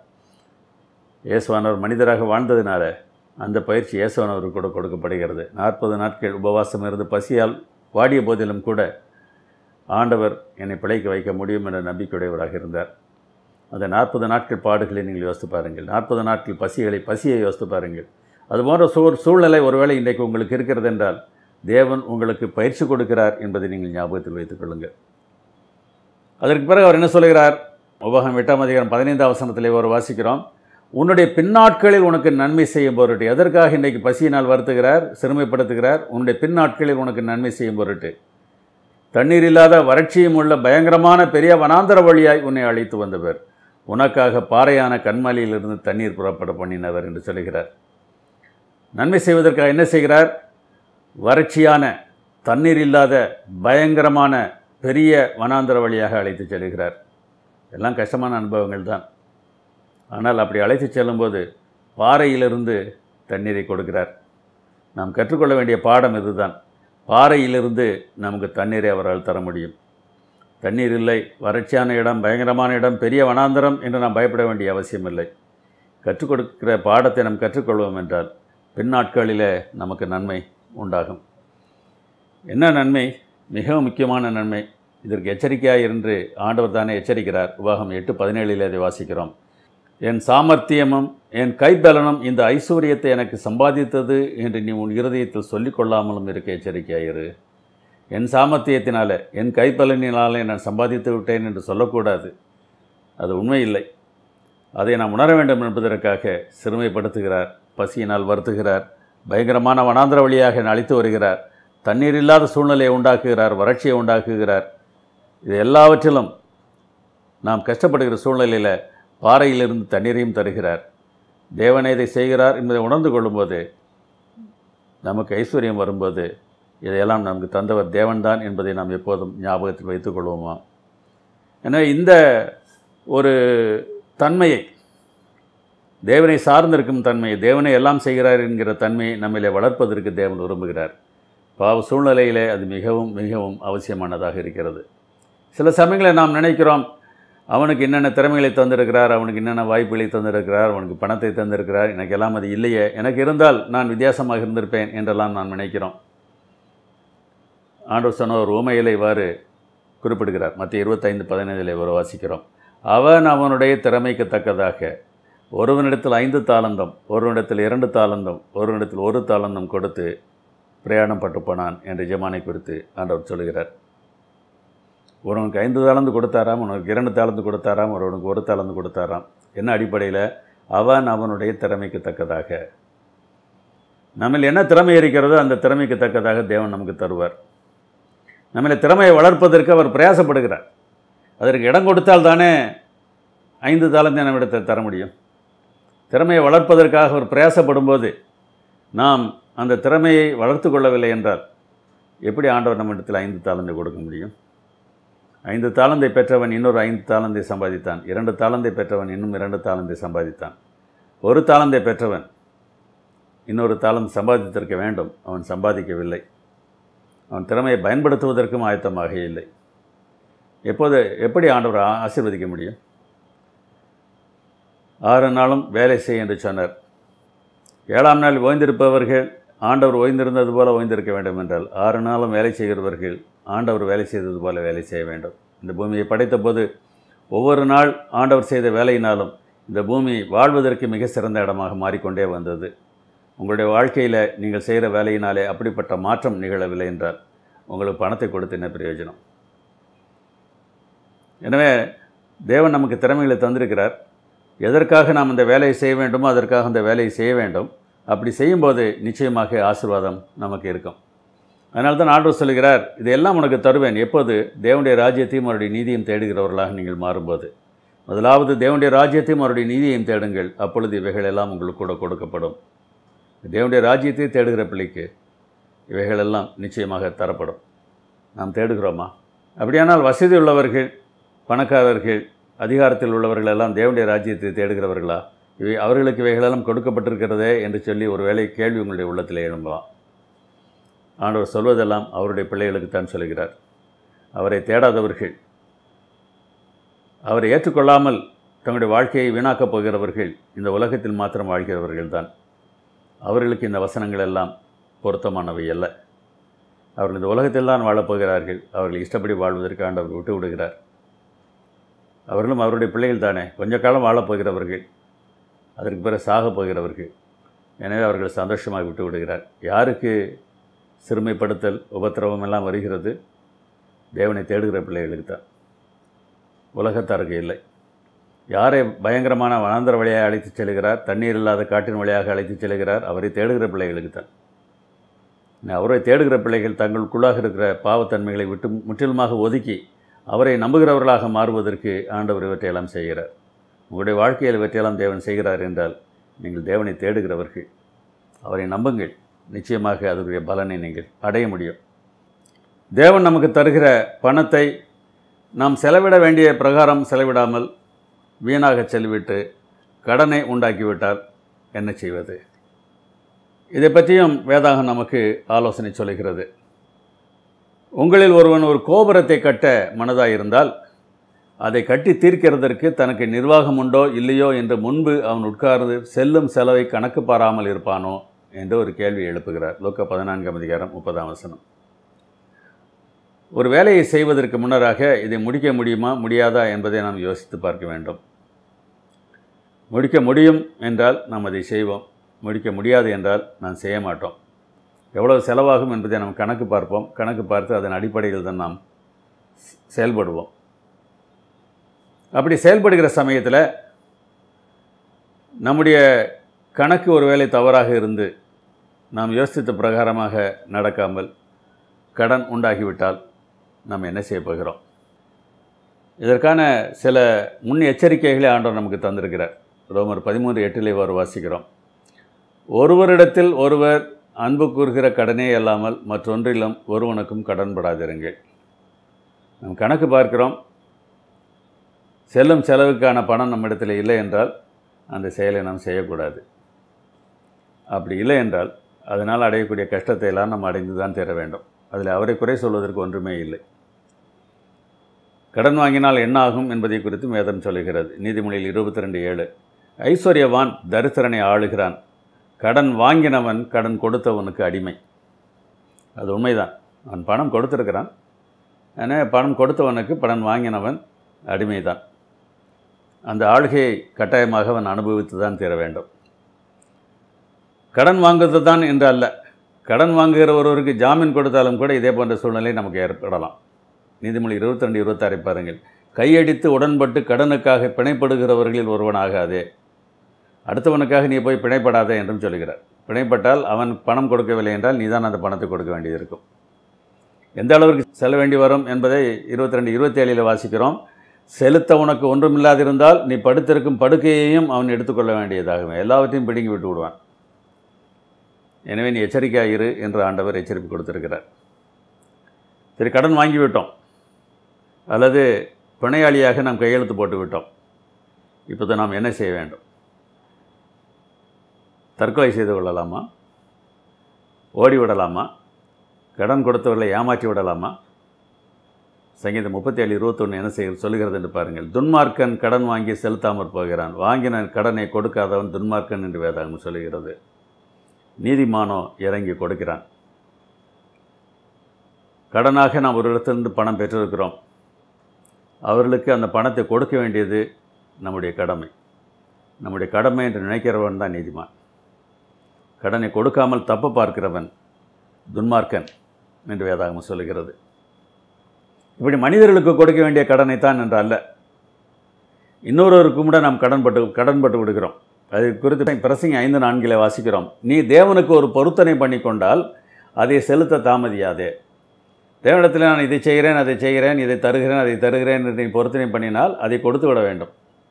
இயேசுவானவர் மனிதராக வாழ்ந்ததினால அந்த பயிற்சி இயேசுவானவருக்கு கூட கொடுக்கப்படுகிறது நாற்பது நாட்கள் உபவாசம் இருந்து பசியால் வாடிய போதிலும் கூட ஆண்டவர் என்னை பிழைக்க வைக்க முடியும் என்ற நம்பிக்கையுடையவராக இருந்தார் அந்த நாற்பது நாட்கள் பாடுகளை நீங்கள் யோசித்து பாருங்கள் நாற்பது நாட்கள் பசிகளை பசியை யோசித்து பாருங்கள் அதுபோன்ற சூழ் சூழ்நிலை ஒருவேளை இன்றைக்கு உங்களுக்கு இருக்கிறது என்றால் தேவன் உங்களுக்கு பயிற்சி கொடுக்கிறார் என்பதை நீங்கள் ஞாபகத்தில் வைத்துக் கொள்ளுங்கள் அதற்கு பிறகு அவர் என்ன சொல்கிறார் உபகம் எட்டாம் அதிகாரம் பதினைந்தாம் வசனத்திலே ஒரு வாசிக்கிறோம் உன்னுடைய பின்னாட்களில் உனக்கு நன்மை செய்யும் பொருட்டு எதற்காக இன்றைக்கு பசியினால் வருத்துகிறார் சிறுமைப்படுத்துகிறார் உன்னுடைய பின்னாட்களில் உனக்கு நன்மை செய்யும் பொருட்டு தண்ணீர் இல்லாத வறட்சியும் உள்ள பயங்கரமான பெரிய வனாந்தர வழியாய் உன்னை அழைத்து வந்தவர் உனக்காக பாறையான கண்மலையிலிருந்து தண்ணீர் புறப்பட பண்ணினவர் என்று சொல்கிறார் நன்மை செய்வதற்காக என்ன செய்கிறார் வறட்சியான தண்ணீர் இல்லாத பயங்கரமான பெரிய வனாந்தர வழியாக அழைத்து செல்கிறார் எல்லாம் கஷ்டமான அனுபவங்கள் தான் ஆனால் அப்படி அழைத்து செல்லும்போது பாறையிலிருந்து தண்ணீரை கொடுக்கிறார் நாம் கற்றுக்கொள்ள வேண்டிய பாடம் இதுதான் பாறையிலிருந்து நமக்கு தண்ணீரை அவரால் தர முடியும் தண்ணீர் இல்லை வறட்சியான இடம் பயங்கரமான இடம் பெரிய வனாந்தரம் என்று நாம் பயப்பட வேண்டிய அவசியமில்லை கற்றுக் கொடுக்கிற பாடத்தை நாம் கற்றுக்கொள்வோம் என்றால் பின்னாட்களிலே நமக்கு நன்மை உண்டாகும் என்ன நன்மை மிகவும் முக்கியமான நன்மை இதற்கு எச்சரிக்கையாக இருந்து ஆண்டவர் தானே எச்சரிக்கிறார் உபாகம் எட்டு பதினேழில் அதை வாசிக்கிறோம் என் சாமர்த்தியமும் என் கைபலனும் இந்த ஐஸ்வர்யத்தை எனக்கு சம்பாதித்தது என்று நீ உன் இருதயத்தில் சொல்லிக்கொள்ளாமலும் இருக்க எச்சரிக்கையாயிரு என் சாமர்த்தியத்தினால என் கைப்பலனினாலே நான் சம்பாதித்து விட்டேன் என்று சொல்லக்கூடாது அது உண்மை இல்லை அதை நாம் உணர வேண்டும் என்பதற்காக சிறுமைப்படுத்துகிறார் பசியினால் வருத்துகிறார் பயங்கரமான வனாந்திர வழியாக என்னை அழைத்து வருகிறார் தண்ணீர் இல்லாத சூழ்நிலையை உண்டாக்குகிறார் வறட்சியை உண்டாக்குகிறார் இது எல்லாவற்றிலும் நாம் கஷ்டப்படுகிற சூழ்நிலையில் பாறையிலிருந்து தண்ணீரையும் தருகிறார் தேவனே இதை செய்கிறார் என்பதை உணர்ந்து கொள்ளும்போது நமக்கு ஐஸ்வர்யம் வரும்போது இதையெல்லாம் நமக்கு தந்தவர் தேவன்தான் என்பதை நாம் எப்போதும் ஞாபகத்தில் வைத்துக் கொள்வோமா எனவே இந்த ஒரு தன்மையை தேவனை சார்ந்திருக்கும் தன்மையை தேவனை எல்லாம் செய்கிறார் என்கிற தன்மையை நம்மிலே வளர்ப்பதற்கு தேவன் விரும்புகிறார் பாவ சூழ்நிலையிலே அது மிகவும் மிகவும் அவசியமானதாக இருக்கிறது சில சமயங்களில் நாம் நினைக்கிறோம் அவனுக்கு என்னென்ன திறமைகளை தந்திருக்கிறார் அவனுக்கு என்னென்ன வாய்ப்புகளை தந்திருக்கிறார் அவனுக்கு பணத்தை தந்திருக்கிறார் எனக்கு எல்லாம் அது இல்லையே எனக்கு இருந்தால் நான் வித்தியாசமாக இருந்திருப்பேன் என்றெல்லாம் நான் நினைக்கிறோம் ஆண்டவர் சொன்ன ஒரு உமையில இவ்வாறு குறிப்பிடுகிறார் மற்ற இருபத்தைந்து பதினைந்தில் ஒரு வாசிக்கிறோம் அவன் அவனுடைய திறமைக்கு தக்கதாக ஒருவனிடத்தில் ஐந்து தாளந்தம் ஒருவனிடத்தில் இரண்டு தாளந்தம் ஒருவனிடத்தில் ஒரு தாளந்தம் கொடுத்து பிரயாணம் பட்டு போனான் என்று ஜமானை குறித்து ஆண்டவர் சொல்கிறார் ஒருவனுக்கு ஐந்து தாளந்து கொடுத்தாராம் உனக்கு இரண்டு தாளந்து கொடுத்தாராம் ஒருவனுக்கு ஒரு தாளந்து கொடுத்தாராம் என்ன அடிப்படையில் அவன் அவனுடைய திறமைக்கு தக்கதாக நம்மில் என்ன திறமை இருக்கிறதோ அந்த திறமைக்கு தக்கதாக தேவன் நமக்கு தருவார் நம்மளை திறமையை வளர்ப்பதற்கு அவர் பிரயாசப்படுகிறார் அதற்கு இடம் கொடுத்தால் தானே ஐந்து தாளந்தை நம்மிடத்தை தர முடியும் திறமையை வளர்ப்பதற்காக அவர் பிரயாசப்படும்போது நாம் அந்த திறமையை வளர்த்து கொள்ளவில்லை என்றால் எப்படி ஆண்டவர் நம்மிடத்தில் ஐந்து தாளந்தை கொடுக்க முடியும் ஐந்து தாளந்தை பெற்றவன் இன்னொரு ஐந்து தாளந்தை சம்பாதித்தான் இரண்டு தாளந்தை பெற்றவன் இன்னும் இரண்டு தாளந்தை சம்பாதித்தான் ஒரு தாளந்தை பெற்றவன் இன்னொரு தாளம் சம்பாதித்திருக்க வேண்டும் அவன் சம்பாதிக்கவில்லை அவன் திறமையை பயன்படுத்துவதற்கும் ஆயத்தமாக இல்லை எப்போது எப்படி ஆண்டவர் ஆ- ஆசீர்வதிக்க முடியும் ஆறு நாளும் வேலை செய் என்று சொன்னார் ஏழாம் நாள் ஓய்ந்திருப்பவர்கள் ஆண்டவர் ஓய்ந்திருந்தது போல ஓய்ந்திருக்க வேண்டும் என்றால் ஆறு நாளும் வேலை செய்கிறவர்கள் ஆண்டவர் வேலை செய்தது போல வேலை செய்ய வேண்டும் இந்த பூமியை படைத்த போது ஒவ்வொரு நாள் ஆண்டவர் செய்த வேலையினாலும் இந்த பூமி வாழ்வதற்கு மிக சிறந்த இடமாக மாறிக்கொண்டே வந்தது உங்களுடைய வாழ்க்கையில் நீங்கள் செய்கிற வேலையினாலே அப்படிப்பட்ட மாற்றம் நிகழவில்லை என்றால் உங்களுக்கு பணத்தை கொடுத்து என்ன பிரயோஜனம் எனவே தேவன் நமக்கு திறமைகளை தந்திருக்கிறார் எதற்காக நாம் இந்த வேலையை செய்ய வேண்டுமோ அதற்காக அந்த வேலையை செய்ய வேண்டும் அப்படி செய்யும்போது நிச்சயமாக ஆசீர்வாதம் நமக்கு இருக்கும் அதனால தான் ஆண்டவர் சொல்கிறார் இதையெல்லாம் உனக்கு தருவேன் எப்போது தேவனுடைய ராஜ்யத்தையும் அவருடைய நீதியும் தேடுகிறவர்களாக நீங்கள் மாறும்போது முதலாவது தேவனுடைய ராஜ்யத்தையும் அவருடைய நீதியையும் தேடுங்கள் அப்பொழுது இவைகள் எல்லாம் உங்களுக்கு கூட கொடுக்கப்படும் தேவனுடைய ராஜ்யத்தை தேடுகிற பிள்ளைக்கு இவைகளெல்லாம் நிச்சயமாக தரப்படும் நாம் தேடுகிறோமா அப்படியானால் வசதி உள்ளவர்கள் பணக்காரர்கள் அதிகாரத்தில் உள்ளவர்கள் எல்லாம் தேவனுடைய ராஜ்யத்தை தேடுகிறவர்களா இவை அவர்களுக்கு இவைகளெல்லாம் கொடுக்கப்பட்டிருக்கிறதே என்று சொல்லி ஒரு வேளை கேள்வி உங்களுடைய உள்ளத்தில் எழும்பலாம் ஆண்டவர் சொல்வதெல்லாம் அவருடைய பிள்ளைகளுக்கு தான் சொல்கிறார் அவரை தேடாதவர்கள் அவரை ஏற்றுக்கொள்ளாமல் தங்களுடைய வாழ்க்கையை வீணாக்கப் போகிறவர்கள் இந்த உலகத்தில் மாத்திரம் வாழ்கிறவர்கள் தான் அவர்களுக்கு இந்த வசனங்கள் எல்லாம் பொருத்தமானவை அல்ல அவர்கள் இந்த உலகத்தில் தான் வாழப்போகிறார்கள் அவர்கள் இஷ்டப்படி வாழ்வதற்கு ஆண்டவர் விட்டு விடுகிறார் அவர்களும் அவருடைய பிள்ளைகள் தானே கொஞ்ச காலம் வாழப்போகிறவர்கள் அதற்கு பிறகு சாகப் போகிறவர்கள் எனவே அவர்கள் சந்தோஷமாக விட்டு விடுகிறார் யாருக்கு சிறுமைப்படுத்தல் உபத்திரவம் எல்லாம் வருகிறது தேவனை தேடுகிற பிள்ளைகளுக்கு தான் உலகத்தாருக்கு இல்லை யாரை பயங்கரமான வனாந்தர வழியாக அழைத்துச் செல்கிறார் தண்ணீர் இல்லாத காட்டின் வழியாக அழைத்துச் செல்கிறார் அவரை தேடுகிற பிள்ளைகளுக்கு தான் அவரை தேடுகிற பிள்ளைகள் தங்களுக்குள்ளாக இருக்கிற பாவத்தன்மைகளை விட்டு முற்றிலுமாக ஒதுக்கி அவரை நம்புகிறவர்களாக மாறுவதற்கு ஆண்டவர் இவற்றையெல்லாம் செய்கிறார் உங்களுடைய வாழ்க்கையில் இவற்றையெல்லாம் தேவன் செய்கிறார் என்றால் நீங்கள் தேவனை தேடுகிறவர்கள் அவரை நம்புங்கள் நிச்சயமாக அதனுடைய பலனை நீங்கள் அடைய முடியும் தேவன் நமக்கு தருகிற பணத்தை நாம் செலவிட வேண்டிய பிரகாரம் செலவிடாமல் வீணாக செலவிட்டு கடனை உண்டாக்கிவிட்டால் என்ன செய்வது இதை பற்றியும் வேதாகம் நமக்கு ஆலோசனை சொல்கிறது உங்களில் ஒருவன் ஒரு கோபுரத்தை கட்ட மனதாயிருந்தால் அதை கட்டி தீர்க்கிறதற்கு தனக்கு நிர்வாகம் உண்டோ இல்லையோ என்று முன்பு அவன் உட்கார்ந்து செல்லும் செலவை கணக்கு பாராமல் இருப்பானோ என்று ஒரு கேள்வி எழுப்புகிறார் லோக்க பதினான்காம் அதிகாரம் முப்பதாம் வசனம் ஒரு வேலையை செய்வதற்கு முன்னராக இதை முடிக்க முடியுமா முடியாதா என்பதை நாம் யோசித்து பார்க்க வேண்டும் முடிக்க முடியும் என்றால் நாம் அதை செய்வோம் முடிக்க முடியாது என்றால் நான் செய்ய மாட்டோம் எவ்வளவு செலவாகும் என்பதை நாம் கணக்கு பார்ப்போம் கணக்கு பார்த்து அதன் அடிப்படையில் தான் நாம் செயல்படுவோம் அப்படி செயல்படுகிற சமயத்தில் நம்முடைய கணக்கு ஒருவேளை தவறாக இருந்து நாம் யோசித்த பிரகாரமாக நடக்காமல் கடன் உண்டாகிவிட்டால் நாம் என்ன செய்ய போகிறோம் இதற்கான சில முன் எச்சரிக்கைகளை ஆண்டவர் நமக்கு தந்திருக்கிறார் ரோமர் பதிமூன்று எட்டிலே ஒரு வாசிக்கிறோம் ஒருவரிடத்தில் ஒருவர் அன்பு கூறுகிற கடனே அல்லாமல் மற்றொன்றிலும் ஒருவனுக்கும் கடன்படாதிருங்கள் நாம் கணக்கு பார்க்கிறோம் செல்லும் செலவுக்கான பணம் நம்மிடத்தில் இல்லை என்றால் அந்த செயலை நாம் செய்யக்கூடாது அப்படி இல்லை என்றால் அதனால் அடையக்கூடிய கஷ்டத்தை எல்லாம் நம்ம அடைந்து தான் தர வேண்டும் அதில் அவரை குறை சொல்வதற்கு ஒன்றுமே இல்லை கடன் வாங்கினால் என்ன ஆகும் என்பதை குறித்து வேதம் சொல்லுகிறது நீதிமொழியில் இருபத்தி ரெண்டு ஏழு ஐஸ்வர்யவான் தரித்திரனை ஆளுகிறான் கடன் வாங்கினவன் கடன் கொடுத்தவனுக்கு அடிமை அது உண்மைதான் அவன் பணம் கொடுத்துருக்கிறான் ஆனால் பணம் கொடுத்தவனுக்கு பணம் வாங்கினவன் அடிமை தான் அந்த ஆளுகையை கட்டாயமாக அவன் அனுபவித்து தான் தீர வேண்டும் கடன் வாங்குவது தான் என்று அல்ல கடன் வாங்குகிற ஒருவருக்கு ஜாமீன் கொடுத்தாலும் கூட இதே போன்ற சூழ்நிலை நமக்கு ஏற்படலாம் நீதிமொழி இருபத்தி ரெண்டு இருபத்தாறை பாருங்கள் கையடித்து உடன்பட்டு கடனுக்காக பிணைப்படுகிறவர்களில் ஒருவனாகாதே அடுத்தவனுக்காக நீ போய் பிணைப்படாதே என்றும் சொல்கிறார் பிணைப்பட்டால் அவன் பணம் கொடுக்கவில்லை என்றால் நீ தான் அந்த பணத்தை கொடுக்க வேண்டியது இருக்கும் எந்த அளவிற்கு செல்ல வேண்டி வரும் என்பதை இருபத்தி ரெண்டு இருபத்தி ஏழில் வாசிக்கிறோம் செலுத்த உனக்கு ஒன்றுமில்லாதிருந்தால் நீ படுத்திருக்கும் படுக்கையையும் அவன் எடுத்துக்கொள்ள வேண்டியதாகும் எல்லாவற்றையும் பிடுங்கி விட்டு விடுவான் எனவே நீ எச்சரிக்கையாக இரு என்று ஆண்டவர் எச்சரிப்பு கொடுத்திருக்கிறார் சரி கடன் வாங்கிவிட்டோம் அல்லது பிணையாளியாக நாம் கையெழுத்து போட்டு விட்டோம் இப்போது நாம் என்ன செய்ய வேண்டும் தற்கொலை செய்து கொள்ளலாமா ஓடி விடலாமா கடன் கொடுத்தவர்களை ஏமாற்றி விடலாமா சங்கீதம் முப்பத்தி ஏழு இருபத்தொன்று என்ன செய்ய சொல்லுகிறது என்று பாருங்கள் துன்மார்க்கன் கடன் வாங்கி செலுத்தாமற் போகிறான் வாங்கின கடனை கொடுக்காதவன் துன்மார்க்கன் என்று வேதாகம் சொல்லுகிறது நீதிமானோ இறங்கி கொடுக்கிறான் கடனாக நாம் ஒரு இடத்திலிருந்து பணம் பெற்றிருக்கிறோம் அவர்களுக்கு அந்த பணத்தை கொடுக்க வேண்டியது நம்முடைய கடமை நம்முடைய கடமை என்று நினைக்கிறவன் தான் நீதிமான் கடனை கொடுக்காமல் தப்பு பார்க்கிறவன் துன்மார்க்கன் என்று வேதாகமம் சொல்லுகிறது இப்படி மனிதர்களுக்கு கொடுக்க வேண்டிய கடனை தான் என்று அல்ல இன்னொருவருக்கும் கூட நாம் கடன்பட்டு கடன்பட்டு விடுகிறோம் அது குறித்து பிரசங்க ஐந்து நான்கிலே வாசிக்கிறோம் நீ தேவனுக்கு ஒரு பொருத்தனை பண்ணி கொண்டால் அதை செலுத்த தாமதியாதே தேவனிடத்தில் நான் இதை செய்கிறேன் அதை செய்கிறேன் இதை தருகிறேன் அதை தருகிறேன் என்று நீ பொருத்தனை பண்ணினால் அதை கொடுத்து விட வேண்டும்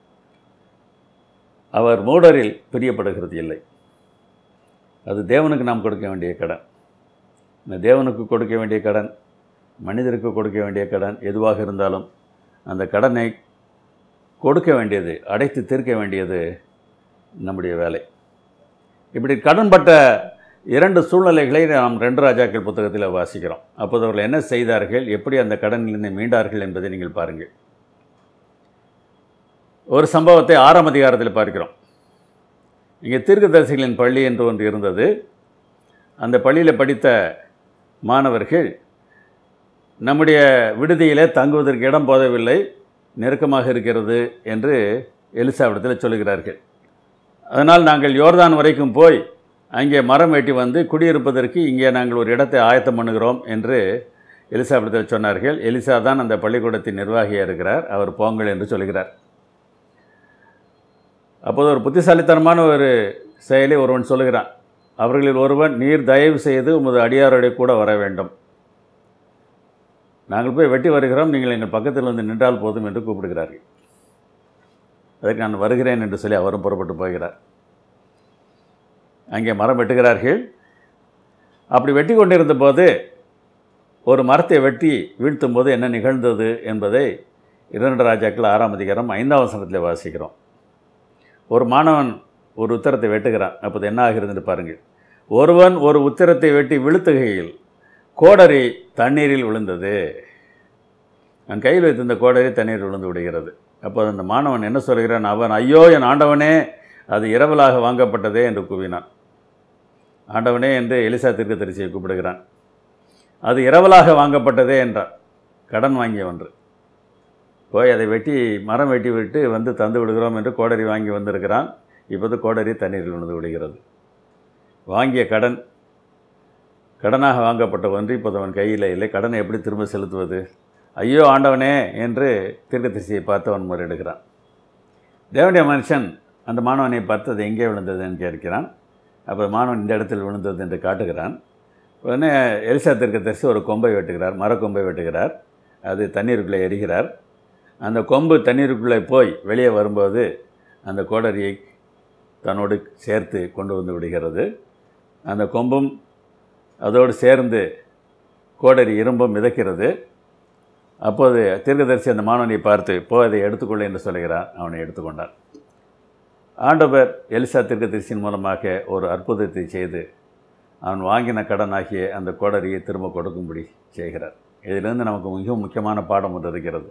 அவர் மூடரில் பிரியப்படுகிறது இல்லை அது தேவனுக்கு நாம் கொடுக்க வேண்டிய கடன் இந்த தேவனுக்கு கொடுக்க வேண்டிய கடன் மனிதருக்கு கொடுக்க வேண்டிய கடன் எதுவாக இருந்தாலும் அந்த கடனை கொடுக்க வேண்டியது அடைத்து தீர்க்க வேண்டியது நம்முடைய வேலை இப்படி கடன்பட்ட இரண்டு சூழ்நிலைகளை நாம் ரெண்டு ராஜாக்கள் புத்தகத்தில் வாசிக்கிறோம் அப்போது அவர்கள் என்ன செய்தார்கள் எப்படி அந்த கடனிலிருந்து மீண்டார்கள் என்பதை நீங்கள் பாருங்கள் ஒரு சம்பவத்தை ஆறாம் அதிகாரத்தில் பார்க்கிறோம் இங்கே தீர்க்கதரிசிகளின் பள்ளி என்று ஒன்று இருந்தது அந்த பள்ளியில் படித்த மாணவர்கள் நம்முடைய விடுதியிலே தங்குவதற்கு இடம் போதவில்லை நெருக்கமாக இருக்கிறது என்று எலிசாவிடத்தில் சொல்லுகிறார்கள் அதனால் நாங்கள் யோர்தான் வரைக்கும் போய் அங்கே மரம் வெட்டி வந்து குடியிருப்பதற்கு இங்கே நாங்கள் ஒரு இடத்தை ஆயத்தம் பண்ணுகிறோம் என்று எலிசாவிடத்தில் சொன்னார்கள் எலிசா தான் அந்த பள்ளிக்கூடத்தின் நிர்வாகியாக இருக்கிறார் அவர் போங்கள் என்று சொல்கிறார் அப்போது ஒரு புத்திசாலித்தனமான ஒரு செயலை ஒருவன் சொல்லுகிறான் அவர்களில் ஒருவன் நீர் தயவு செய்து உமது அடியாரோடைய கூட வர வேண்டும் நாங்கள் போய் வெட்டி வருகிறோம் நீங்கள் எங்கள் பக்கத்தில் வந்து நின்றால் போதும் என்று கூப்பிடுகிறார்கள் அதற்கு நான் வருகிறேன் என்று சொல்லி அவரும் புறப்பட்டு போகிறார் அங்கே மரம் வெட்டுகிறார்கள் அப்படி வெட்டி கொண்டிருந்த போது ஒரு மரத்தை வெட்டி வீழ்த்தும் போது என்ன நிகழ்ந்தது என்பதை இரண்டு ராஜாக்கள் ஆறாம் அதிகாரம் ஐந்தாம் வசனத்தில் வாசிக்கிறோம் ஒரு மாணவன் ஒரு உத்தரத்தை வெட்டுகிறான் அப்போது என்ன ஆகிறதுன்னு பாருங்கள் ஒருவன் ஒரு உத்தரத்தை வெட்டி விழுத்துகையில் கோடரி தண்ணீரில் விழுந்தது நான் கையில் வைத்திருந்த கோடரி தண்ணீர் விழுந்து விடுகிறது அப்போது அந்த மாணவன் என்ன சொல்கிறான் அவன் ஐயோ என் ஆண்டவனே அது இரவலாக வாங்கப்பட்டதே என்று கூவினான் ஆண்டவனே என்று எலிசா தீர்க்கதரிசியை கூப்பிடுகிறான் அது இரவலாக வாங்கப்பட்டதே என்றான் கடன் வாங்கிய ஒன்று போய் அதை வெட்டி மரம் வெட்டி விட்டு வந்து தந்து விடுகிறோம் என்று கோடரி வாங்கி வந்திருக்கிறான் இப்போது கோடரி தண்ணீரில் விழுந்து விடுகிறது வாங்கிய கடன் கடனாக வாங்கப்பட்ட ஒன்று இப்போது அவன் கையில் இல்லை கடனை எப்படி திரும்ப செலுத்துவது ஐயோ ஆண்டவனே என்று தீர்க்கதரிசியை பார்த்து அவன் முறையிடுகிறான் தேவனுடைய மனுஷன் அந்த மாணவனை பார்த்து அது எங்கே விழுந்ததுன்னு கேட்கிறான் அப்போ மாணவன் இந்த இடத்தில் விழுந்தது என்று காட்டுகிறான் உடனே எலிசா தீர்க்கதரிசி ஒரு கொம்பை வெட்டுகிறார் மரக்கொம்பை வெட்டுகிறார் அது தண்ணீருக்குள்ளே எரிகிறார் அந்த கொம்பு தண்ணீருக்குள்ளே போய் வெளியே வரும்போது அந்த கோடரியை தன்னோடு சேர்த்து கொண்டு வந்து விடுகிறது அந்த கொம்பும் அதோடு சேர்ந்து கோடரி இரும்பும் மிதக்கிறது அப்போது தீர்க்கதரிசி அந்த மாணவனை பார்த்து போ அதை எடுத்துக்கொள்ள என்று சொல்கிறான் அவனை எடுத்துக்கொண்டான் ஆண்டவர் எலிசா தீர்க்கதரிசியின் மூலமாக ஒரு அற்புதத்தை செய்து அவன் வாங்கின கடனாகிய அந்த கோடரியை திரும்ப கொடுக்கும்படி செய்கிறார் இதிலிருந்து நமக்கு மிகவும் முக்கியமான பாடம் ஒன்று இருக்கிறது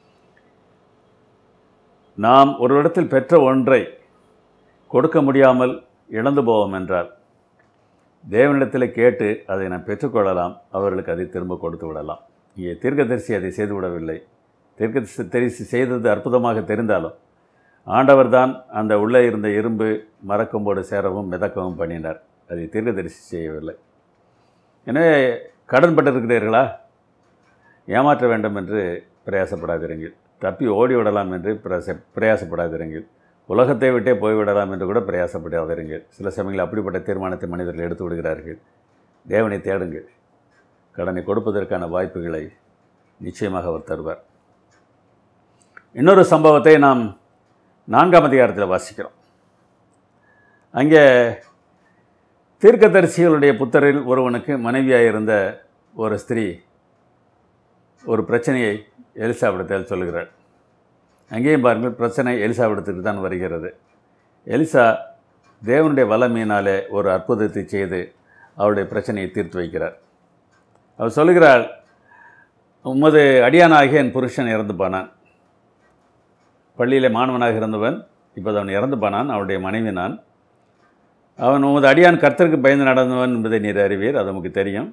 நாம் ஒரு இடத்தில் பெற்ற ஒன்றை கொடுக்க முடியாமல் இழந்து போவோம் என்றால் தேவனிடத்தில் கேட்டு அதை நாம் பெற்றுக்கொள்ளலாம் அவர்களுக்கு அதை திரும்ப கொடுத்து விடலாம் இங்கே தீர்க்கதரிசி அதை செய்துவிடவில்லை தீர்க்க தரிசி செய்தது அற்புதமாக தெரிந்தாலும் ஆண்டவர் தான் அந்த உள்ளே இருந்த இரும்பு மரக்கம்போடு சேரவும் மிதக்கவும் பண்ணினார் அதை தீர்க்கதரிசி செய்யவில்லை எனவே கடன்பட்டிருக்கிறீர்களா ஏமாற்ற வேண்டும் என்று பிரயாசப்படாதிருங்கள் தப்பி ஓடி விடலாம் என்று பிரயாச பிரயாசப்படாதிருங்கள் உலகத்தை விட்டே போய்விடலாம் என்று கூட பிரயாசப்படாதிருங்கள் சில சமயங்களில் அப்படிப்பட்ட தீர்மானத்தை மனிதர்கள் எடுத்து விடுகிறார்கள் தேவனை தேடுங்கள் கடனை கொடுப்பதற்கான வாய்ப்புகளை நிச்சயமாக அவர் தருவார் இன்னொரு சம்பவத்தை நாம் நான்காம் அதிகாரத்தில் வாசிக்கிறோம் அங்கே தீர்க்கதரிசிகளுடைய புத்தரில் ஒருவனுக்கு மனைவியாக இருந்த ஒரு ஸ்திரீ ஒரு பிரச்சனையை எலிசாவிடத்தில் சொல்கிறாள் அங்கேயும் பாருங்கள் பிரச்சனை எலிசாவிடத்துக்கு தான் வருகிறது எலிசா தேவனுடைய வல்லமையினாலே ஒரு அற்புதத்தை செய்து அவருடைய பிரச்சனையை தீர்த்து வைக்கிறார் அவர் சொல்கிறாள் உமது அடியானாகிய என் புருஷன் இறந்து போனான் பள்ளியில் மாணவனாக இருந்தவன் இப்போது அவன் இறந்து போனான் அவனுடைய மனைவி நான் அவன் உமது அடியான் கர்த்தருக்கு பயந்து நடந்தவன் என்பதை நீர் அறிவீர் அது நமக்கு தெரியும்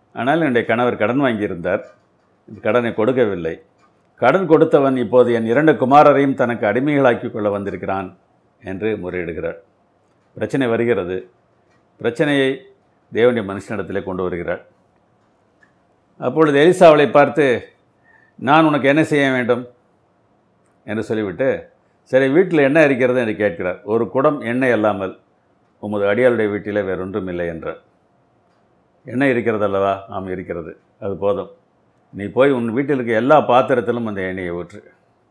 ஆனால் என்னுடைய கணவர் கடன் வாங்கியிருந்தார் இந்த கடனை கொடுக்கவில்லை கடன் கொடுத்தவன் இப்போது என் இரண்டு குமாரரையும் தனக்கு அடிமைகளாக்கிக் கொள்ள வந்திருக்கிறான் என்று முறையிடுகிறார் பிரச்சனை வருகிறது பிரச்சனையை தேவனுடைய மனுஷனிடத்திலே கொண்டு வருகிறார் அப்பொழுது எலிசா அவளை பார்த்து நான் உனக்கு என்ன செய்ய வேண்டும் என்று சொல்லிவிட்டு சரி வீட்டில் என்ன இருக்கிறது என்று கேட்கிறார் ஒரு குடம் எண்ணெய் அல்லாமல் உமது அடியாளுடைய வீட்டிலே வேறொன்றும் இல்லை என்றார் எண்ணெய் இருக்கிறது அல்லவா ஆம் இருக்கிறது அது போதும் நீ போய் உன் வீட்டில் இருக்க எல்லா பாத்திரத்திலும் அந்த எண்ணெயை ஊற்று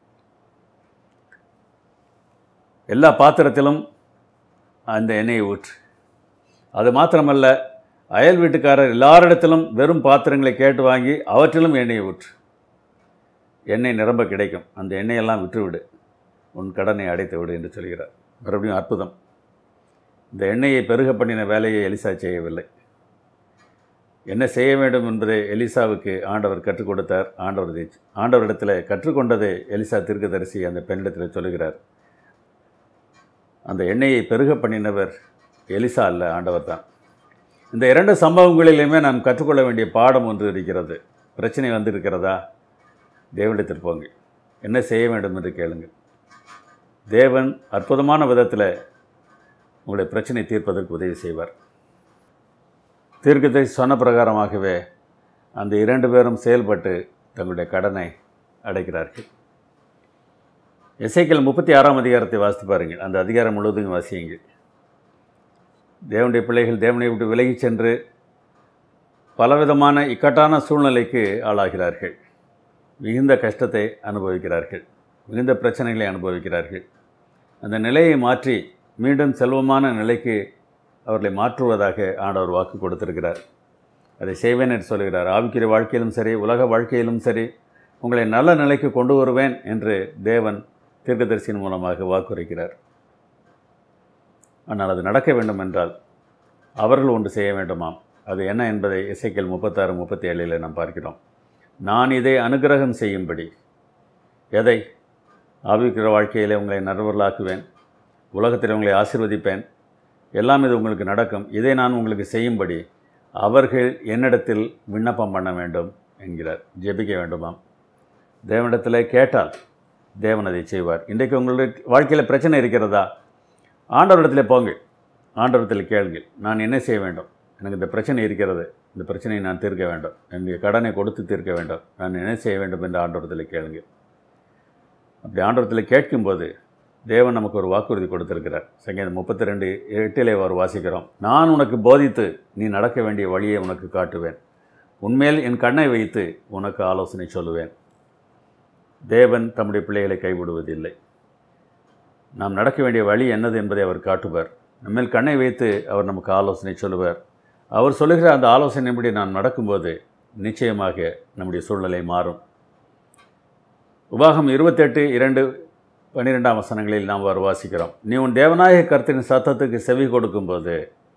எல்லா பாத்திரத்திலும் அந்த எண்ணெயை ஊற்று அது மாத்திரமல்ல அயல் வீட்டுக்காரர் எல்லாரிடத்திலும் வெறும் பாத்திரங்களை கேட்டு வாங்கி அவற்றிலும் எண்ணெயை ஊற்று எண்ணெய் நிரம்ப கிடைக்கும் அந்த எண்ணெயெல்லாம் விட்டுவிடு உன் கடனை அடைத்து விடு என்று சொல்கிறார் மறுபடியும் அற்புதம் இந்த எண்ணெயை பெருக பண்ணின வேலையை எலிசா செய்யவில்லை என்ன செய்ய வேண்டும் என்பதை எலிசாவுக்கு ஆண்டவர் கற்றுக் கொடுத்தார் ஆண்டவர் இதை ஆண்டவரிடத்தில் கற்றுக்கொண்டதை எலிசா தீர்க்கதரிசி அந்த பெண்ணிடத்தில் சொல்லுகிறார் அந்த எண்ணெயை பெருக பண்ணினவர் எலிசா அல்ல ஆண்டவர் தான் இந்த இரண்டு சம்பவங்களிலுமே நாம் கற்றுக்கொள்ள வேண்டிய பாடம் ஒன்று இருக்கிறது பிரச்சனை வந்திருக்கிறதா தேவனிடத்தில் போங்க என்ன செய்ய வேண்டும் என்று கேளுங்கள் தேவன் அற்புதமான விதத்தில் உங்களுடைய பிரச்சனை தீர்ப்பதற்கு உதவி செய்வார் தீர்க்கத்தை சொன்ன பிரகாரமாகவே அந்த இரண்டு பேரும் செயல்பட்டு தங்களுடைய கடனை அடைக்கிறார்கள் எசைக்கல் முப்பத்தி ஆறாம் அதிகாரத்தை வாசித்து பாருங்கள் அந்த அதிகாரம் முழுவதும் வாசியுங்கள் தேவனுடைய பிள்ளைகள் தேவனை விட்டு விலகிச் சென்று பலவிதமான இக்கட்டான சூழ்நிலைக்கு ஆளாகிறார்கள் மிகுந்த கஷ்டத்தை அனுபவிக்கிறார்கள் மிகுந்த பிரச்சனைகளை அனுபவிக்கிறார்கள் அந்த நிலையை மாற்றி மீண்டும் செல்வமான நிலைக்கு அவர்களை மாற்றுவதாக ஆண்டவர் வாக்கு கொடுத்திருக்கிறார் அதை செய்வேன் என்று சொல்கிறார் ஆவிக்கிற வாழ்க்கையிலும் சரி உலக வாழ்க்கையிலும் சரி உங்களை நல்ல நிலைக்கு கொண்டு வருவேன் என்று தேவன் தீர்க்கதரிசியின் மூலமாக வாக்குரைக்கிறார் ஆனால் அது நடக்க வேண்டும் என்றால் அவர்கள் ஒன்று செய்ய வேண்டுமாம் அது என்ன என்பதை இசைக்கல் முப்பத்தாறு முப்பத்தி ஏழில் நாம் பார்க்கிறோம் நான் இதை அனுகிரகம் செய்யும்படி எதை ஆவிக்கிற வாழ்க்கையிலே உங்களை நடுவர்களாக்குவேன் உலகத்தில் உங்களை ஆசிர்வதிப்பேன் எல்லாம் இது உங்களுக்கு நடக்கும் இதை நான் உங்களுக்கு செய்யும்படி அவர்கள் என்னிடத்தில் விண்ணப்பம் பண்ண வேண்டும் என்கிறார் ஜெபிக்க வேண்டுமாம் தேவனிடத்தில் கேட்டால் தேவன் அதை செய்வார் இன்றைக்கு உங்களுடைய வாழ்க்கையில் பிரச்சனை இருக்கிறதா ஆண்டவரிடத்தில் போங்க ஆண்டவரிடத்தில் கேளுங்கள் நான் என்ன செய்ய வேண்டும் எனக்கு இந்த பிரச்சனை இருக்கிறது இந்த பிரச்சனையை நான் தீர்க்க வேண்டும் என்னுடைய கடனை கொடுத்து தீர்க்க வேண்டும் நான் என்ன செய்ய வேண்டும் என்று ஆண்டவரத்தில் கேளுங்க அப்படி ஆண்டவரத்தில் கேட்கும்போது தேவன் நமக்கு ஒரு வாக்குறுதி கொடுத்திருக்கிறார் சங்கீதம் முப்பத்தி ரெண்டு எட்டிலே ஒரு வாசிக்கிறோம் நான் உனக்கு போதித்து நீ நடக்க வேண்டிய வழியை உனக்கு காட்டுவேன் உன்மேல் என் கண்ணை வைத்து உனக்கு ஆலோசனை சொல்லுவேன் தேவன் தம்முடைய பிள்ளைகளை கைவிடுவதில்லை நாம் நடக்க வேண்டிய வழி என்னது என்பதை அவர் காட்டுவார் நம்மேல் கண்ணை வைத்து அவர் நமக்கு ஆலோசனை சொல்லுவார் அவர் சொல்லுகிற அந்த ஆலோசனைப்படி நாம் நடக்கும்போது நிச்சயமாக நம்முடைய சூழ்நிலை மாறும் உபாகம் இருபத்தெட்டு இரண்டு பன்னிரெண்டாம் வசனங்களில் நாம் அவர் வாசிக்கிறோம் நீ உன் தேவநாயக கர்த்தரின் சத்தத்துக்கு செவி கொடுக்கும்போது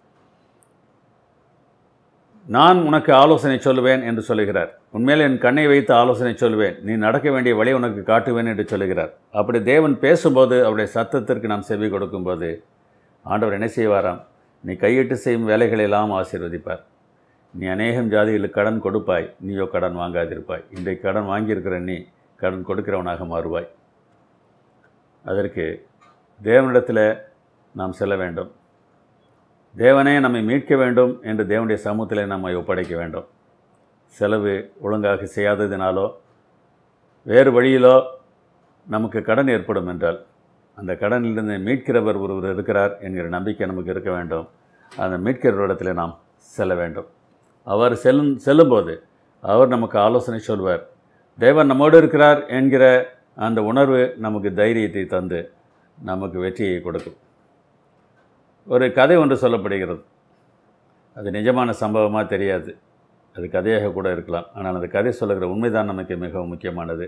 நான் உனக்கு ஆலோசனை சொல்லுவேன் என்று சொல்லுகிறார் உண்மையில் என் கண்ணை வைத்து ஆலோசனை சொல்லுவேன் நீ நடக்க வேண்டிய வழி உனக்கு காட்டுவேன் என்று சொல்லுகிறார் அப்படி தேவன் பேசும்போது அவருடைய சத்தத்திற்கு நாம் செவி கொடுக்கும்போது ஆண்டவர் என்ன செய்வாராம் நீ கையிட்டு செய்யும் வேலைகளெல்லாம் ஆசீர்வதிப்பார் நீ அநேகம் ஜாதிகளுக்கு கடன் கொடுப்பாய் நீயோ கடன் வாங்காதிருப்பாய் இன்றைக்கு கடன் வாங்கியிருக்கிற நீ கடன் கொடுக்கிறவனாக மாறுவாய் அதற்கு தேவனிடத்தில் நாம் செல்ல வேண்டும் தேவனே நம்மை மீட்க வேண்டும் என்று தேவனுடைய சமூகத்தில் நம்மை ஒப்படைக்க வேண்டும் செலவு ஒழுங்காக செய்யாததினாலோ வேறு வழியிலோ நமக்கு கடன் ஏற்படும் என்றால் அந்த கடனிலிருந்து மீட்கிறவர் ஒருவர் இருக்கிறார் என்கிற நம்பிக்கை நமக்கு இருக்க வேண்டும் அந்த மீட்கிறவரிடத்தில் நாம் செல்ல வேண்டும் அவர் செல்லும் செல்லும்போது அவர் நமக்கு ஆலோசனை சொல்வார் தேவன் நம்மோடு இருக்கிறார் என்கிற அந்த உணர்வு நமக்கு தைரியத்தை தந்து நமக்கு வெற்றியை கொடுக்கும் ஒரு கதை ஒன்று சொல்லப்படுகிறது அது நிஜமான சம்பவமாக தெரியாது அது கதையாக கூட இருக்கலாம் ஆனால் அந்த கதை சொல்லுகிற உண்மைதான் நமக்கு மிகவும் முக்கியமானது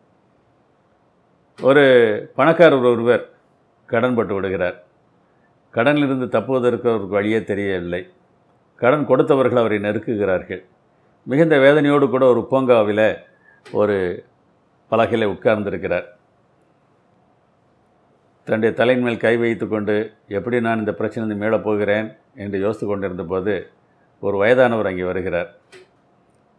ஒரு பணக்காரர் ஒருவர் கடன்பட்டு விடுகிறார் கடனிலிருந்து தப்புவதற்கு அவருக்கு வழியே தெரியவில்லை கடன் கொடுத்தவர்கள் அவரை நெருக்குகிறார்கள் மிகுந்த வேதனையோடு கூட ஒரு பூங்காவில் ஒரு பலகையில் உட்கார்ந்திருக்கிறார் தன்னுடைய தலையின் மேல் கை வைத்து கொண்டு எப்படி நான் இந்த பிரச்சனை மீளப் போகிறேன் என்று யோசித்து கொண்டிருந்த போது ஒரு வயதானவர் அங்கே வருகிறார்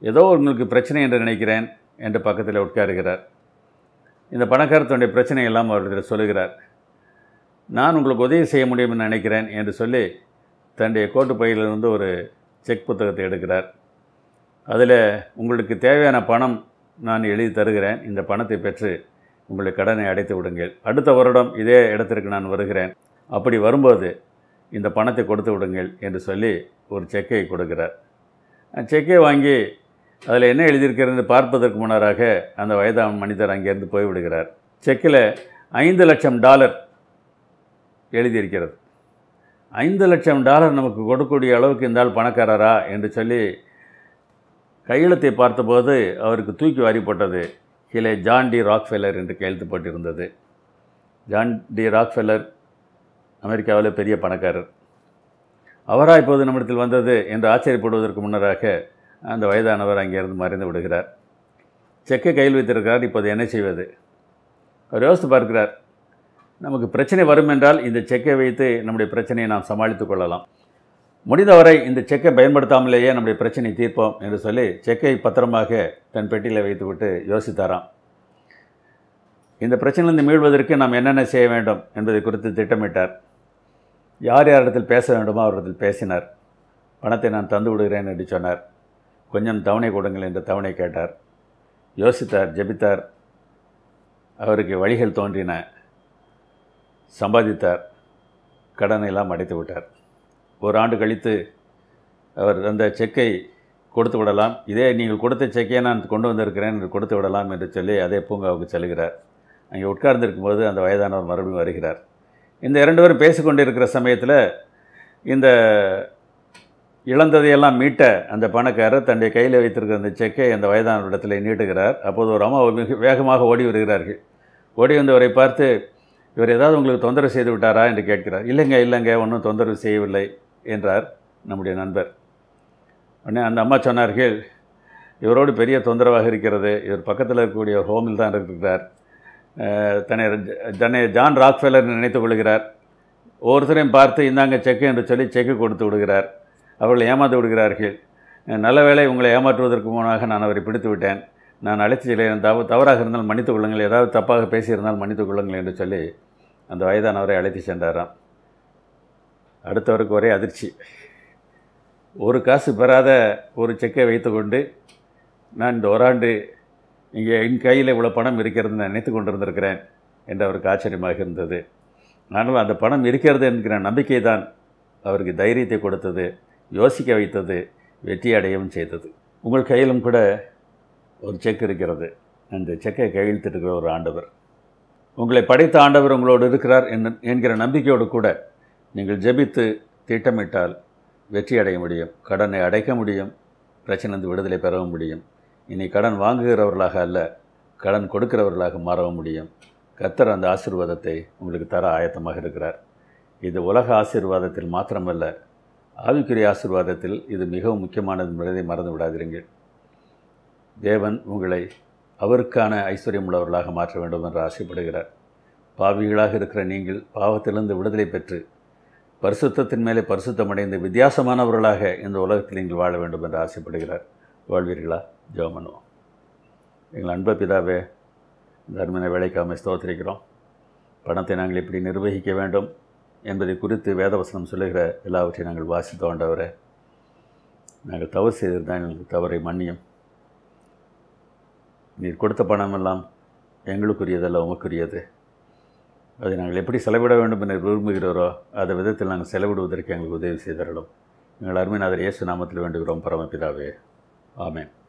ஏதோ உங்களுக்கு பிரச்சனை என்று நினைக்கிறேன் என்று பக்கத்தில் உட்காருகிறார் இந்த பணக்காரர் தன்னுடைய பிரச்சனை எல்லாம் அவரிடத்தில் சொல்லுகிறார் நான் உங்களுக்கு உதவி செய்ய முடியும் என்று நினைக்கிறேன் என்று சொல்லி தன்னுடைய கோட்டு பையிலிருந்து ஒரு செக் புத்தகத்தை எடுக்கிறார் அதில் உங்களுக்கு தேவையான பணம் நான் எழுதி தருகிறேன் இந்த பணத்தை பெற்று உங்களுடைய கடனை அடைத்து விடுங்கள் அடுத்த வருடம் இதே இடத்திற்கு நான் வருகிறேன் அப்படி வரும்போது இந்த பணத்தை கொடுத்து விடுங்கள் என்று சொல்லி ஒரு செக்கை கொடுக்கிறார் அந்த செக்கை வாங்கி அதில் என்ன எழுதியிருக்கிறது பார்ப்பதற்கு முன்னராக அந்த வயதான மனிதர் அங்கேருந்து போய்விடுகிறார் செக்கில் ஐந்து லட்சம் டாலர் எழுதியிருக்கிறது ஐந்து லட்சம் டாலர் நமக்கு கொடுக்கக்கூடிய அளவுக்கு இருந்தால் பணக்காரரா என்று சொல்லி கையெழுத்தை பார்த்தபோது அவருக்கு தூக்கி வாரி போட்டது கீழே ஜான் டி ராக்ஃபெல்லர் என்று கையெழுத்துப்பட்டிருந்தது ஜான் டி ராக்ஃபெல்லர் அமெரிக்காவில் பெரிய பணக்காரர் அவரா இப்போது நம்மிடத்தில் வந்தது என்று ஆச்சரியப்படுவதற்கு முன்னராக அந்த வயதானவர் அங்கேருந்து மறைந்து விடுகிறார் செக்கை கையில் வைத்திருக்கிறார் இப்போது என்ன செய்வது அவர் யோசித்து பார்க்கிறார் நமக்கு பிரச்சனை வரும் என்றால் இந்த செக்கை வைத்து நம்முடைய பிரச்சனையை நாம் சமாளித்து கொள்ளலாம் முடிந்தவரை இந்த செக்கை பயன்படுத்தாமலேயே நம்முடைய பிரச்சனை தீர்ப்போம் என்று சொல்லி செக்கை பத்திரமாக தன் பெட்டியில் வைத்துவிட்டு யோசித்தாராம் இந்த பிரச்சனையிலிருந்து மீள்வதற்கு நாம் என்னென்ன செய்ய வேண்டும் என்பதை குறித்து திட்டமிட்டார் யார் யாரிடத்தில் பேச வேண்டுமோ அவரிடத்தில் பேசினார் பணத்தை நான் தந்து விடுகிறேன் என்று சொன்னார் கொஞ்சம் தவணை கொடுங்கள் என்று தவணை கேட்டார் யோசித்தார் ஜெபித்தார் அவருக்கு வழிகள் தோன்றின சம்பாதித்தார் கடனை எல்லாம் அடைத்து விட்டார் ஒரு ஆண்டு கழித்து அவர் அந்த செக்கை கொடுத்து விடலாம் இதே நீங்கள் கொடுத்த செக்கையை நான் கொண்டு வந்திருக்கிறேன் என்று கொடுத்து விடலாம் என்று சொல்லி அதே பூங்காவுக்கு செல்கிறார் அங்கே உட்கார்ந்திருக்கும்போது அந்த வயதானவர் மறுபடியும் வருகிறார் இந்த இரண்டு பேரும் பேசிக்கொண்டிருக்கிற சமயத்தில் இந்த இழந்ததையெல்லாம் மீட்ட அந்த பணக்காரர் தன்னுடைய கையில் வைத்திருக்கிற அந்த செக்கை அந்த வயதானவரிடத்தில் நீட்டுகிறார் அப்போது ஒரு அம்மா மிக வேகமாக ஓடி வருகிறார்கள் ஓடி வந்தவரை பார்த்து இவர் ஏதாவது உங்களுக்கு தொந்தரவு செய்து விட்டாரா என்று கேட்கிறார் இல்லைங்க இல்லைங்க ஒன்றும் தொந்தரவு செய்யவில்லை என்றார் நம்முடைய நண்பர் உடனே அந்த அம்மா சொன்னார்கள் இவரோடு பெரிய தொந்தரவாக இருக்கிறது இவர் பக்கத்தில் இருக்கக்கூடிய ஒரு ஹோமில் தான் இருக்கிறார் அஹ், தன்னை தன்னை ஜான் ராக்ஃபெல்லர் நினைத்துக் கொள்கிறார் ஒவ்வொருத்தரையும் பார்த்து இந்தாங்க செக்கு என்று சொல்லி செக்கு கொடுத்து விடுகிறார் அவர்களை ஏமாற்றி விடுகிறார்கள் அஹ், நல்ல வேளை உங்களை ஏமாற்றுவதற்கு முன்னாக நான் அவரை பிடித்து விட்டேன் நான் அழைத்து செல்கிறேன் தவ தவறாக இருந்தால் மன்னித்துக் கொள்ளுங்கள் ஏதாவது தப்பாக பேசியிருந்தால் மன்னித்துக் கொள்ளுங்கள் என்று சொல்லி அந்த வயதானவரை அழைத்து சென்றாராம் அடுத்தவருக்கு ஒரே அதிர்ச்சி ஒரு காசு பெறாத ஒரு செக்கை வைத்துக்கொண்டு நான் இந்த ஓராண்டு இங்கே என் கையில் இவ்வளோ பணம் இருக்கிறது நான் நினைத்து கொண்டிருந்திருக்கிறேன் என்று அவருக்கு ஆச்சரியமாக இருந்தது ஆனால் அந்த பணம் இருக்கிறது என்கிற நம்பிக்கை தான் அவருக்கு தைரியத்தை கொடுத்தது யோசிக்க வைத்தது வெற்றி அடையவும் செய்தது உங்கள் கையிலும் கூட ஒரு செக் இருக்கிறது அந்த செக்கை கையெழுத்திட்டிருக்கிற ஒரு ஆண்டவர் உங்களை படைத்த ஆண்டவர் உங்களோடு இருக்கிறார் என்ன என்கிற நம்பிக்கையோடு கூட நீங்கள் ஜெபித்து திட்டமிட்டால் வெற்றி அடைய முடியும் கடனை அடைக்க முடியும் பிரச்சனைந்து விடுதலை பெறவும் முடியும் இனி கடன் வாங்குகிறவர்களாக அல்ல கடன் கொடுக்கிறவர்களாக மாறவும் முடியும் கர்த்தர் அந்த ஆசீர்வாதத்தை உங்களுக்கு தர ஆயத்தமாக இருக்கிறார் இது உலக ஆசீர்வாதத்தில் மாத்திரமல்ல ஆவிக்குரிய ஆசீர்வாதத்தில் இது மிகவும் முக்கியமானது என்பதை மறந்து விடாதீர்கள் தேவன் உங்களை அவருக்கான ஐஸ்வர்யம் உள்ளவர்களாக மாற்ற வேண்டும் என்று ஆசைப்படுகிறார் பாவிகளாக இருக்கிற நீங்கள் பாவத்திலிருந்து விடுதலை பெற்று பரிசுத்தத்தின் மேலே பரிசுத்தமடைந்து வித்தியாசமானவர்களாக இந்த உலகத்தில் நீங்கள் வாழ வேண்டும் என்று ஆசைப்படுகிறார் வாழ்வீர்களா ஜோமனுவோம் எங்கள் அன்ப பிதாவே தர்மனை வேலைக்காமை ஸ்தோத்திரிக்கிறோம் பணத்தை நாங்கள் எப்படி நிர்வகிக்க வேண்டும் என்பதை குறித்து வேதவசனம் சொல்லுகிற எல்லாவற்றையும் நாங்கள் வாசித்து ஆண்டவரே நாங்கள் தவறு செய்திருந்தால் எங்களுக்கு தவறை மன்னியும் நீர் கொடுத்த பணமெல்லாம் எங்களுக்குரியதல்ல உமக்குரியது அதை நாங்கள் எப்படி செலவிட வேண்டும் என்று விரும்புகிறோரோ அந்த விதத்தில் நாங்கள் செலவிடுவதற்கு எங்களுக்கு உதவி செய்தரலும் எங்கள் அருமைநாதர் இயேசு நாமத்தில் வேண்டுகிறோம் பரமபிதாவே ஆமென்